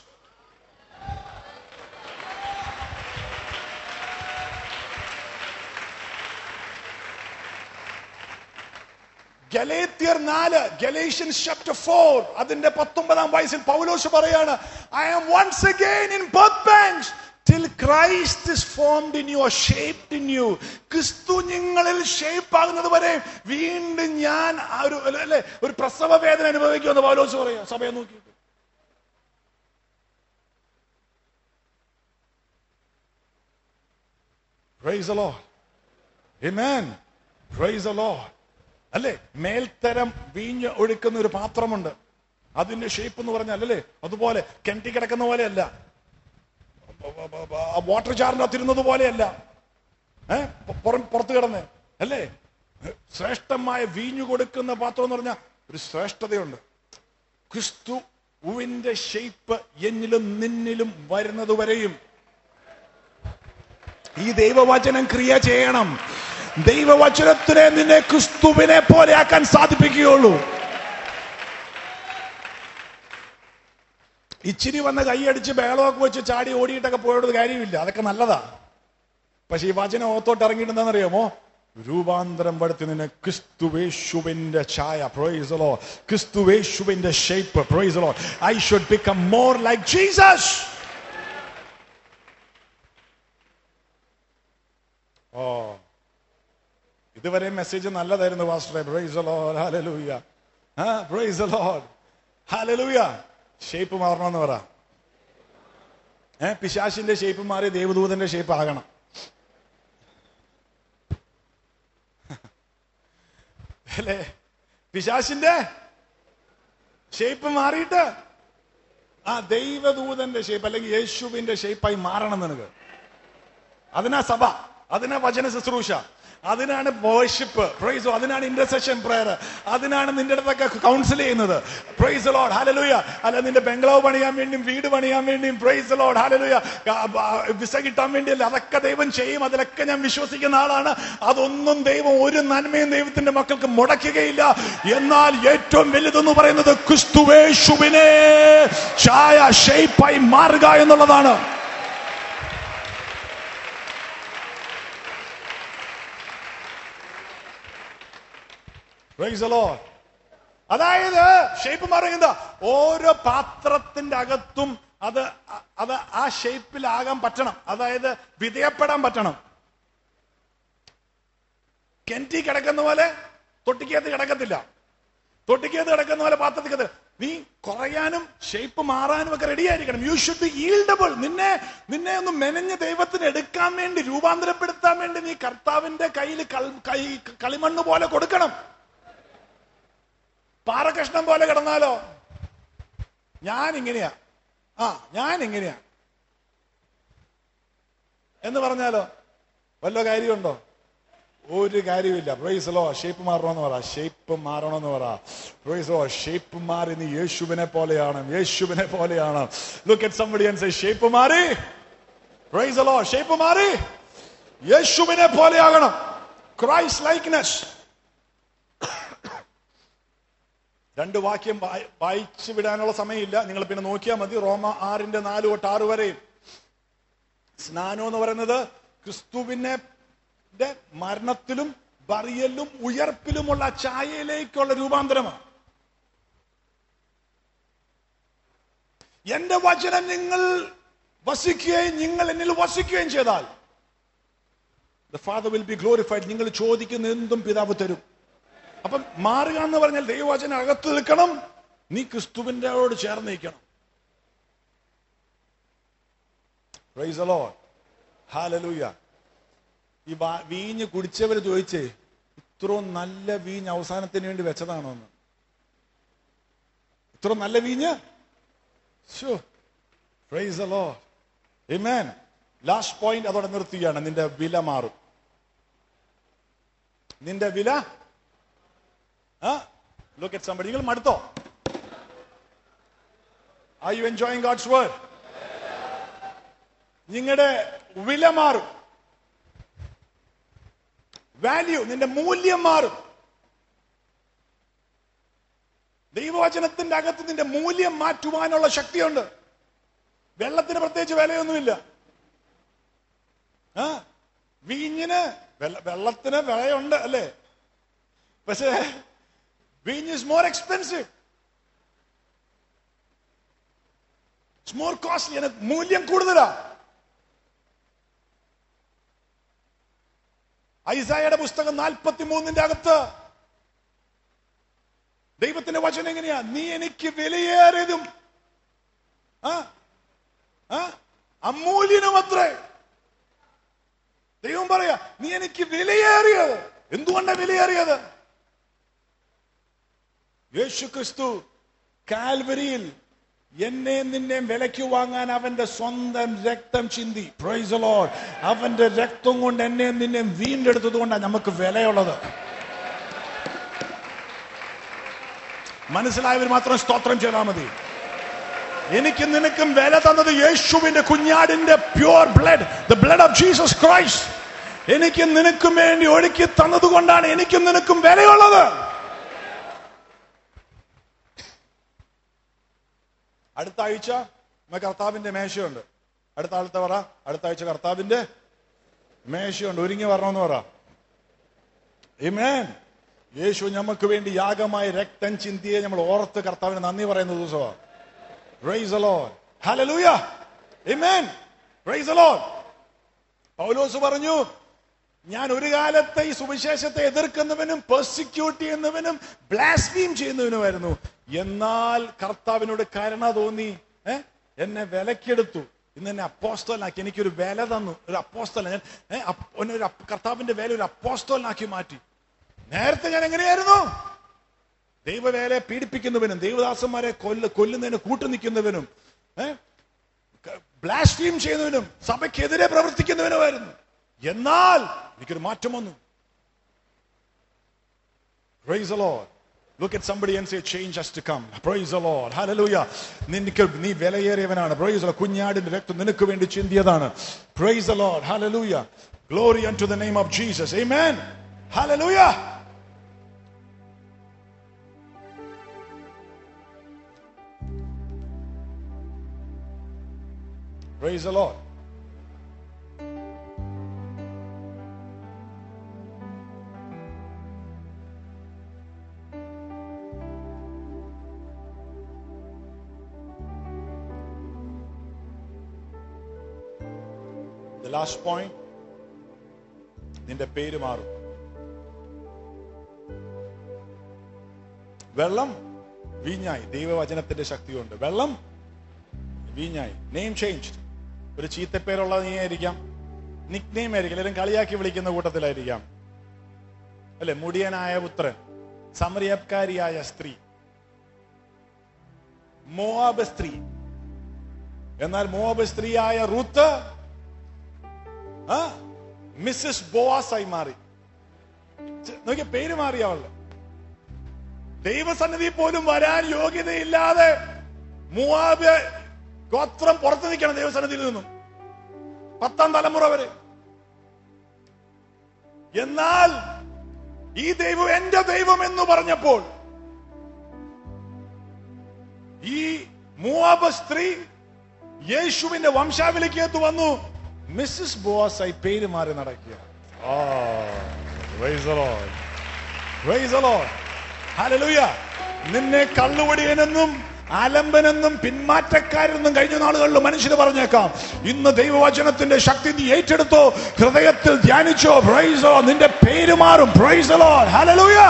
ഗലേത്യർ നാല് ഗലേഷ്യൻസ് ചാപ്റ്റർ ഫോർ അതിന്റെ പത്തൊമ്പതാം വയസ്സിൽ പൗലോസ് പറയാണ് I am once again in birth pangs till Christ is formed in you shaped in you ക്രിസ്തു നിങ്ങളിൽ ഷേപ്പ് ആകുന്നത് വരെ വീണ്ടും ഞാൻ ആ ഒരു അല്ലെ ഒരു പ്രസവ വേദന അനുഭവിക്കുമെന്ന് പൗലോസ് പറയാം സഭയെ നോക്കി Praise the Lord. Amen. Praise the Lord. അല്ലേ മേൽത്തരം വീഞ്ഞ് ഒഴുക്കുന്ന ഒരു പാത്രമുണ്ട് അതിന്റെ ഷേപ്പ് എന്ന് പറഞ്ഞാൽ അല്ലേ അതുപോലെ കെട്ടി കിടക്കുന്ന പോലെയല്ല വാട്ടർ ജാറിന്റെ അകത്തിരുന്നത് പോലെയല്ല ഏഹ് പുറത്ത് കിടന്ന് അല്ലേ ശ്രേഷ്ഠമായ വീഞ്ഞു കൊടുക്കുന്ന പാത്രം എന്ന് പറഞ്ഞാൽ ഒരു ശ്രേഷ്ഠതയുണ്ട് ക്രിസ്തുവിന്റെ ഷേപ്പ് എന്നിലും നിന്നിലും വരുന്നത് വരെയും ഈ ദൈവവചനം ക്രിയ ചെയ്യണം ദൈവവചനത്തിനെ നിന്നെ ക്രിസ്തുവിനെ പോലെ ആക്കാൻ സാധിപ്പിക്കുകയുള്ളൂ ഇച്ചിരി വന്ന് കൈയടിച്ച് ബഹളമൊക്കെ വെച്ച് ചാടി ഓടിയിട്ടൊക്കെ പോയത് കാര്യമില്ല അതൊക്കെ നല്ലതാ പക്ഷെ ഈ വചനം ഓത്തോട്ട് ഇറങ്ങിയിട്ടുണ്ടെന്നറിയാമോ രൂപാന്തരം പെടുത്തി നിന്നെ ക്രിസ്തുവേശുവിന്റെ ഛായ പ്രൊയ്സലോ ക്രിസ്തുവേശുവിന്റെ shape praise the Lord I should become more like Jesus ഓ ഇതുവരെ മെസ്സേജ് നല്ലതായിരുന്നു പാസ്റ്ററെ പ്രൈസ് ലോഡ് ഹാലലൂയ ആ പ്രൈസ് ലോഡ് ഹാലലൂയ ഷേപ്പ് മാറണമെന്ന് പറ ഏ പിശാശിന്റെ ഷേപ്പ് മാറി ദേവദൂതന്റെ ഷേപ്പ് ആകണം അല്ലേ പിശാശിന്റെ ഷേപ്പ് മാറിയിട്ട് ആ ദൈവദൂതന്റെ ഷേപ്പ് അല്ലെങ്കിൽ യേശുവിന്റെ ഷേപ്പായി മാറണം നിനക്ക് അതിനാ സഭ അതിനാ വചന ശുശ്രൂഷ അതിനാണ് വേർഷിപ്പ് പ്രൈസോ അതിനാണ് ഇന്റർസെഷൻ പ്രയർ അതിനാണ് നിന്റെ അടുത്തൊക്കെ കൗൺസിൽ ചെയ്യുന്നത് പ്രൈസ് ലോഡ് ഹാലലൂയ അല്ല നിന്റെ ബംഗ്ലാവ് പണിയാൻ വേണ്ടിയും വീട് പണിയാൻ വേണ്ടിയും പ്രൈസ് ലോഡ് ഹാലലൂയ വിസ കിട്ടാൻ വേണ്ടിയല്ല അതൊക്കെ ദൈവം ചെയ്യും അതിലൊക്കെ ഞാൻ വിശ്വസിക്കുന്ന ആളാണ് അതൊന്നും ദൈവം ഒരു നന്മയും ദൈവത്തിന്റെ മക്കൾക്ക് മുടക്കുകയില്ല എന്നാൽ ഏറ്റവും വലുതെന്ന് പറയുന്നത് ക്രിസ്തുവേശുവിനെ ചായ ഷേപ്പായി മാറുക എന്നുള്ളതാണ് Praise the Lord. അതായത് ഷേപ്പ് മാറുന്നത് ഓരോ പാത്രത്തിന്റെ അകത്തും അത് അത് ആ ഷേപ്പിലാകാൻ പറ്റണം അതായത് വിധേയപ്പെടാൻ പറ്റണം കെൻറ്റി കിടക്കുന്ന പോലെ തൊട്ടിക്കകത്ത് കിടക്കത്തില്ല തൊട്ടിക്കകത്ത് കിടക്കുന്ന പോലെ പാത്രത്തിൽ കിടത്തില്ല നീ കുറയാനും ഷേപ്പ് മാറാനും ഒക്കെ റെഡി ആയിരിക്കണം യു ഷുഡ് ബി ഈൽഡബിൾ നിന്നെ നിന്നെ ഒന്ന് മെനഞ്ഞ് ദൈവത്തിന് എടുക്കാൻ വേണ്ടി രൂപാന്തരപ്പെടുത്താൻ വേണ്ടി നീ കർത്താവിന്റെ കയ്യിൽ കൈ കളിമണ്ണ് പോലെ കൊടുക്കണം പാറകഷ്ണം പോലെ കിടന്നാലോ ഞാൻ ഇങ്ങനെയാ ആ ഞാൻ ഇങ്ങനെയാ എന്ന് പറഞ്ഞാലോ വല്ല കാര്യമുണ്ടോ ഒരു കാര്യമില്ല പ്രൈസലോ ഷേപ്പ് മാറണമെന്ന് പറ ഷേപ്പ് മാറണമെന്ന് പറ പ്രൈസലോ ഷേപ്പ് മാറി നീ യേശുവിനെ പോലെയാണ് യേശുവിനെ പോലെയാണ് look at somebody and say shape മാറി പ്രൈസലോ ഷേപ്പ് മാറി യേശുവിനെ പോലെയാകണം ക്രൈസ്റ്റ് ലൈക്ക്നെസ് രണ്ട് വാക്യം വായി- വായിച്ചു വിടാനുള്ള സമയമില്ല നിങ്ങൾ പിന്നെ നോക്കിയാൽ മതി റോമ ആറിന്റെ നാല് തൊട്ട് ആറ് വരെയും സ്നാനം എന്ന് പറയുന്നത് ക്രിസ്തുവിനെ ന്റെ മരണത്തിലും ബറിയലും ഉയർപ്പിലുമുള്ള ഛായയിലേക്കുള്ള രൂപാന്തരമാണ് എന്റെ വചനം നിങ്ങൾ വസിക്കുകയും നിങ്ങൾ എന്നിൽ വസിക്കുകയും ചെയ്താൽ the father will be glorified നിങ്ങൾ ചോദിക്കുന്ന എന്തും പിതാവ് തരും അപ്പം മാറുക എന്ന് പറഞ്ഞാൽ ദൈവവചനം അകത്ത് നിൽക്കണം നീ ക്രിസ്തുവിൻ്റെയോട് ചേർന്ന് നിൽക്കണം Praise the Lord. Hallelujah. ഈ വാ- വീഞ്ഞ് കുടിച്ചവർ ചോദിച്ചേ ഇത്രയും നല്ല വീഞ്ഞ് അവസാനത്തിന് വേണ്ടി വെച്ചതാണോ എന്ന് ഇത്ര നല്ല വീഞ്ഞ് പ്രൈസ് അലോ Amen. ലാസ്റ്റ് പോയിന്റ് അതോടെ നിർത്തുകയാണ് നിന്റെ വില മാറും നിന്റെ വില ലുക്ക് അറ്റ് സംബഡി നിങ്ങൾ മടുത്തോ are you enjoying God's word നിങ്ങളുടെ വില മാറും വാല്യൂ നിന്റെ മൂല്യം മാറും ദൈവവചനത്തിന്റെ അകത്ത് നിന്റെ മൂല്യം മാറ്റുവാനുള്ള ശക്തിയുണ്ട് വെള്ളത്തിന് പ്രത്യേകിച്ച് വിലയൊന്നുമില്ല ആ വീഞ്ഞിന് വെള്ള- വെള്ളത്തിന് വിലയുണ്ട് അല്ലേ പക്ഷേ വീഞ്ഞ് is more expensive it's more costly മൂല്യം കൂടുതലാ ഐസായുടെ പുസ്തകം നാൽപ്പത്തി മൂന്നിന്റെ അകത്ത് ദൈവത്തിന്റെ വചനം എങ്ങനെയാ നീ എനിക്ക് വിലയേറിയതും ആ ആ അമൂല്യനും അത്രേ ദൈവം പറയാ നീ എനിക്ക് വിലയേറിയത് എന്തുകൊണ്ടാ വിലയേറിയത് യേശു ക്രിസ്തു കാൽവരിയിൽ എന്നെ നിന്നെ വിലയ്ക്ക് വാങ്ങാൻ അവന്റെ സ്വന്തം രക്തം ചിന്തി പ്രൈസ് ലോഡ് അവന്റെ രക്തം കൊണ്ട് എന്നെ നിന്നെ വീണ്ടെടുത്തത് കൊണ്ടാണ് നമുക്ക് വിലയുള്ളത് മനസ്സിലായവർ മാത്രം സ്തോത്രം ചെയ്താൽ മതി എനിക്ക് നിനക്കും വില തന്നത് യേശുവിന്റെ കുഞ്ഞാടിന്റെ pure blood the blood of Jesus Christ എനിക്ക് നിനക്കും വേണ്ടി ഒഴുക്കി തന്നത് കൊണ്ടാണ് എനിക്കും നിനക്കും വിലയുള്ളത് അടുത്ത ആഴ്ച നമ്മ കർത്താവിന്റെ മേശയുണ്ട് അടുത്ത ആളത്തെ പറ അടുത്ത ആഴ്ച കർത്താവിന്റെ മേശയുണ്ട് ഒരുങ്ങി വരണമെന്ന് പറ Amen. യേശു നമുക്ക് വേണ്ടി യാഗമായി രക്തം ചിന്തിയെ നമ്മൾ ഓർത്ത് കർത്താവിന് നന്ദി പറയുന്ന ദിവസമാണ് Praise the Lord. Hallelujah. Amen. Praise the Lord. പൗലോസ് പറഞ്ഞു ഞാൻ ഒരു കാലത്തെ ഈ സുവിശേഷത്തെ എതിർക്കുന്നവനും പെർസിക്യൂട്ട് ചെയ്യുന്നവനും ബ്ലാസ്ഫീം ചെയ്യുന്നവനുമായിരുന്നു എന്നാൽ കർത്താവിനോട് കരുണ തോന്നി ഏ? എന്നെ വിലക്കെടുത്തു ഇന്ന് എന്നെ അപ്പോസ്തോലാക്കി എനിക്കൊരു വില തന്നു ഒരു അപ്പോസ്തല ഞാൻ ഏ, അപ്പ്- എന്നെ ഒരു അപ്പ്- കർത്താവിന്റെ വേല ഒരു അപ്പോസ്തോലാക്കി മാറ്റി നേരത്തെ ഞാൻ എങ്ങനെയായിരുന്നു ദൈവവേലയെ പീഡിപ്പിക്കുന്നവനും ദൈവദാസന്മാരെ കൊല്ല കൊല്ലുന്നതിന് കൂട്ടുനിൽക്കുന്നവനും ബ്ലാസ്റ്റീം ചെയ്യുന്നവനും സഭയ്ക്കെതിരെ പ്രവർത്തിക്കുന്നവനുമായിരുന്നു എന്നാൽ എനിക്കൊരു മാറ്റം വന്നു Praise the Lord. Look at somebody and say, change has to come. Praise the Lord. Hallelujah. നിനക്ക് നീ വിലയേറിയവനാണ് Praise the Lord. കുഞ്ഞാടിന്റെ രക്തം നിനക്ക് വേണ്ടി ചിന്തിയതാണ് Praise the Lord. Hallelujah. Glory unto the name of Jesus. Amen. Hallelujah. Praise the Lord. The last point നിന്റെ പേര് മാറും വെള്ളം വീഞ്ഞായി ദൈവവചനത്തിന്റെ ശക്തി കൊണ്ട് വെള്ളം വീഞ്ഞായി നെയിം ചേഞ്ച് ഒരു ചീത്തപ്പേരുള്ള നീ ആയിരിക്കാം നിക് നെയിം ആയിരിക്കും എല്ലാവരും കളിയാക്കി വിളിക്കുന്ന കൂട്ടത്തിലായിരിക്കാം അല്ലെ മുടിയനായ പുത്രൻ സമരിയക്കാരിയായ സ്ത്രീ മോവാബ് സ്ത്രീ എന്നാൽ മോവാബ് സ്ത്രീയായ റൂത്ത് ആ മിസ്സസ് ബോവാസായി മാറി ചെ- നോക്കിയ പേര് മാറി അവളുടെ ദൈവസന്നിധി പോലും വരാൻ യോഗ്യതയില്ലാതെ മൂവാബ് ഗോത്രം പുറത്തു നിൽക്കണം ദൈവസന്നിധിയിൽ നിന്നും പത്താം തലമുറ വരെ എന്നാൽ ഈ ദൈവം എന്റെ ദൈവം എന്ന് പറഞ്ഞപ്പോൾ ഈ മൂവാബ് സ്ത്രീ യേശുവിന്റെ വംശാവലിക്കകത്ത് വന്നു മിസ്സസ് ബോസായി പേര് മാറി നടക്കുക ആ, praise the Lord. Praise the Lord. Hallelujah. നിന്നെ കള്ളുവടിയനെന്നും ആലംബനെന്നും പിന്മാറ്റക്കാരെന്നും കഴിഞ്ഞ നാളുകളിൽ മനുഷ്യന് പറഞ്ഞേക്കാം ഇന്ന് ദൈവവചനത്തിന്റെ ശക്തി നീ ഏറ്റെടുത്തോ ഹൃദയത്തിൽ ധ്യാനിച്ചോ പ്രൈസോ നിന്റെ പേര് മാറും പ്രൈസലോ ഹലലൂയ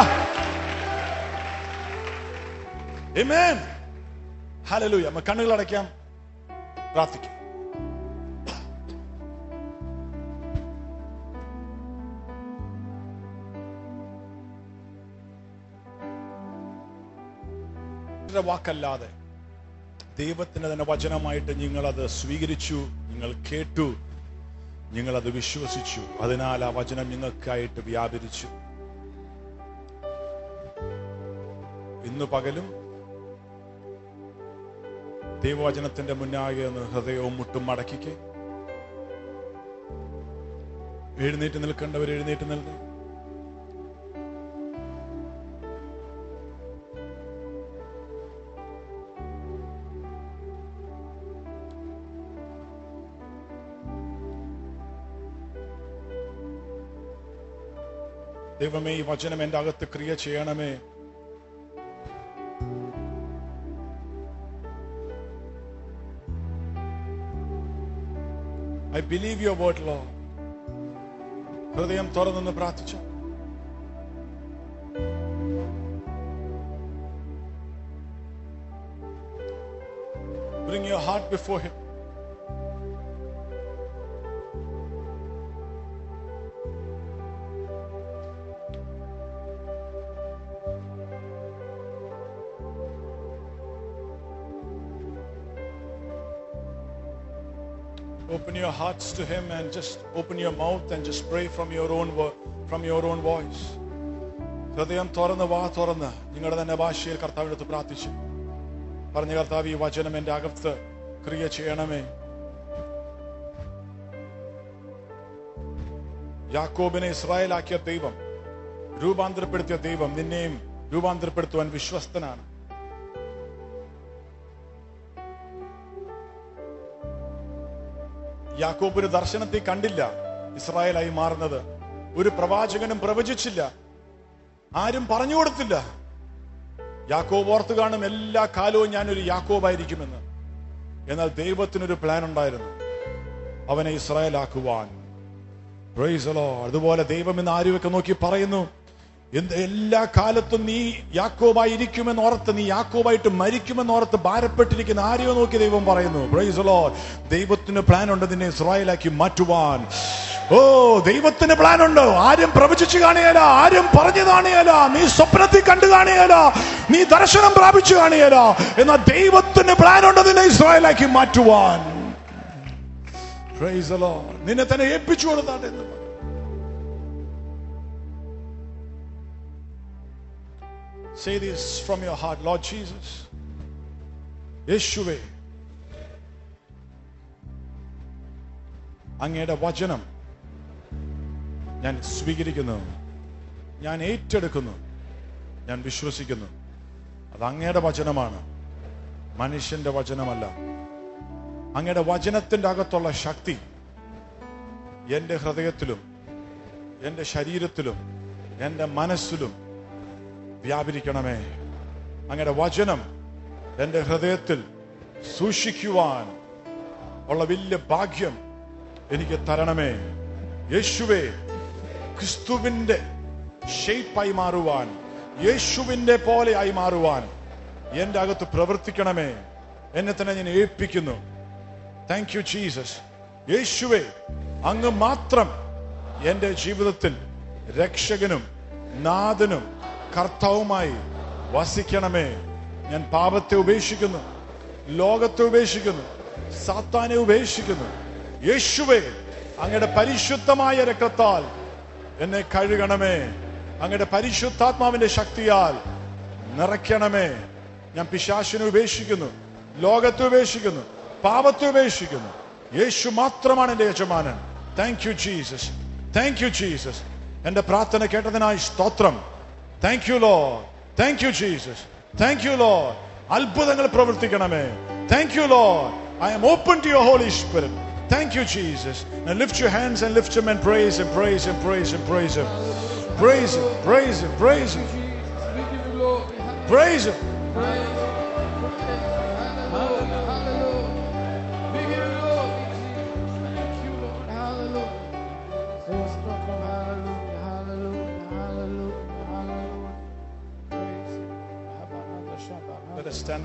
ഹലലൂയ നമ്മ കണ്ണുകൾ അടയ്ക്കാം പ്രാർത്ഥിക്കാം മനുഷ്യരുടെ വാക്കല്ലാതെ ദൈവത്തിന്റെ തന്നെ വചനമായിട്ട് നിങ്ങൾ അത് സ്വീകരിച്ചു നിങ്ങൾ കേട്ടു നിങ്ങൾ അത് വിശ്വസിച്ചു അതിനാൽ ആ വചനം നിങ്ങൾക്കായിട്ട് വ്യാപരിച്ചു ഇന്ന് പകലും ദൈവവചനത്തിന്റെ മുന്നാകെ ഒന്ന് ഹൃദയവും മുട്ടും മടക്കിക്ക് എഴുന്നേറ്റ് നിൽക്കേണ്ടവർ എഴുന്നേറ്റ് നിൽക്കും ദൈവമേ ഈ വചനം എന്റെ അകത്ത് ക്രിയ ചെയ്യണമേ I believe your word Lord ഹൃദയം തുറന്നൊന്ന് പ്രാർത്ഥിച്ചു Bring your heart before Him. Open your hearts to Him and just open your mouth and just pray from your own wo- from your own voice. ഹൃദയം തുറന്ന് വാ തുറന്ന് നിങ്ങളുടെ തന്നെ ഭാഷയിൽ കർത്താവിനടുത്ത് പ്രാർത്ഥിച്ചു പറഞ്ഞ കർത്താവ് ഈ വചനം എന്റെ അകത്ത് ക്രിയ ചെയ്യണമേ യാക്കോബിനെ ഇസ്രായേലാക്കിയ ദൈവം രൂപാന്തരപ്പെടുത്തിയ ദൈവം നിന്നെയും രൂപാന്തരപ്പെടുത്തുവാൻ വിശ്വസ്തനാണ് യാക്കോബ് ഒരു ദർശനത്തെ കണ്ടില്ല ഇസ്രായേലായി മാറുന്നത് ഒരു പ്രവാചകനും പ്രവചിച്ചില്ല ആരും പറഞ്ഞു കൊടുത്തില്ല യാക്കോബ് ഓർത്ത് കാണും എല്ലാ കാലവും ഞാനൊരു യാക്കോബായിരിക്കുമെന്ന് എന്നാൽ ദൈവത്തിനൊരു പ്ലാൻ ഉണ്ടായിരുന്നു അവനെ ഇസ്രായേലാക്കുവാൻ Praise the Lord. അതുപോലെ ദൈവം ഇന്ന് ആരുമൊക്കെ നോക്കി പറയുന്നു എന്ത് എല്ലാ കാലത്തും നീ യാക്കോബായി ഇരിക്കുമെന്ന് ഓർത്ത് നീ യാക്കോബായിട്ട് മരിക്കുമെന്ന് ഓർത്ത് ഭാരപ്പെട്ടിരിക്കുന്ന ആരെയോ നോക്കി ദൈവം പറയുന്നു പ്രൈസ് ലോഡ് ദൈവത്തിന് പ്ലാൻ ഉണ്ട് നിന്നെ ഇസ്രായേലാക്കി മാറ്റുവാൻ ഓ ദൈവത്തിന് പ്ലാൻ ഉണ്ട് ആരും പ്രവചിച്ചു കാണുകയല്ല ആരും പറഞ്ഞു കാണുകയല്ല നീ സ്വപ്നത്തിൽ കണ്ടു കാണുകയല്ല നീ ദർശനം പ്രാപിച്ചു കാണുകയല്ല എന്നാൽ ദൈവത്തിന് പ്ലാൻ ഉണ്ട് നിന്നെ ഇസ്രായേലാക്കി മാറ്റുവാൻ Praise the Lord. നിന്നെ തന്നെ ഏൽപ്പിച്ചു കൊടുത്താട്ടെ എന്ന് പറഞ്ഞു. Say this from your heart, Lord Jesus. യേശുവേ അങ്ങയുടെ വചനം ഞാൻ സ്വീകരിക്കുന്നു ഞാൻ ഏറ്റെടുക്കുന്നു ഞാൻ വിശ്വസിക്കുന്നു അത് അങ്ങയുടെ വചനമാണ് മനുഷ്യന്റെ വചനമല്ല അങ്ങയുടെ വചനത്തിന്റെ അകത്തുള്ള ശക്തി എന്റെ ഹൃദയത്തിലും എന്റെ ശരീരത്തിലും എന്റെ മനസ്സിലും വ്യാപരിക്കണമേ അങ്ങയുടെ വചനം എന്റെ ഹൃദയത്തിൽ സൂക്ഷിക്കുവാൻ ഉള്ള വലിയ ഭാഗ്യം എനിക്ക് തരണമേ യേശുവേ ക്രിസ്തുവിന്റെ ഷേപ്പായി മാറുവാൻ യേശുവിന്റെ പോലെ ആയി മാറുവാൻ എന്റെ അകത്ത് പ്രവർത്തിക്കണമേ എന്നെ തന്നെ ഞാൻ ഏൽപ്പിക്കുന്നു താങ്ക് യു ജീസസ് യേശുവേ അങ്ങ് മാത്രം എന്റെ ജീവിതത്തിൽ രക്ഷകനും നാഥനും കർത്താവുമായി വസിക്കണമേ ഞാൻ പാപത്തെ ഉപേക്ഷിക്കുന്നു ലോകത്തെ ഉപേക്ഷിക്കുന്നു സാത്താനെ ഉപേക്ഷിക്കുന്നു യേശുവേ അങ്ങയുടെ പരിശുദ്ധമായ രക്തത്താൽ എന്നെ കഴുകണമേ അങ്ങയുടെ പരിശുദ്ധാത്മാവിന്റെ ശക്തിയാൽ നിറയ്ക്കണമേ ഞാൻ പിശാശിനെ ഉപേക്ഷിക്കുന്നു ലോകത്തെ ഉപേക്ഷിക്കുന്നു പാപത്തെ ഉപേക്ഷിക്കുന്നു യേശു മാത്രമാണ് എന്റെ യജമാനൻ thank you Jesus thank you Jesus എന്റെ പ്രാർത്ഥന കേട്ടതിനായി സ്തോത്രം thank you Lord thank you Jesus thank you Lord അത്ഭുതങ്ങൾ പ്രവർത്തിക്കണമേ thank you Lord I am open to your holy spirit Thank you, Jesus. Now lift your hands and lift Him and praise Him, praise Him, praise Him, praise Him. Praise Him, praise Him, praise Him, Jesus, we give you glory. praise Him. Praise. Hallelujah. Hallelujah. We give you glory, Jesus. Thank you, Lord. Hallelujah. So strong. Hallelujah. Hallelujah. Hallelujah. Hallelujah. Praise. Him. Let us stand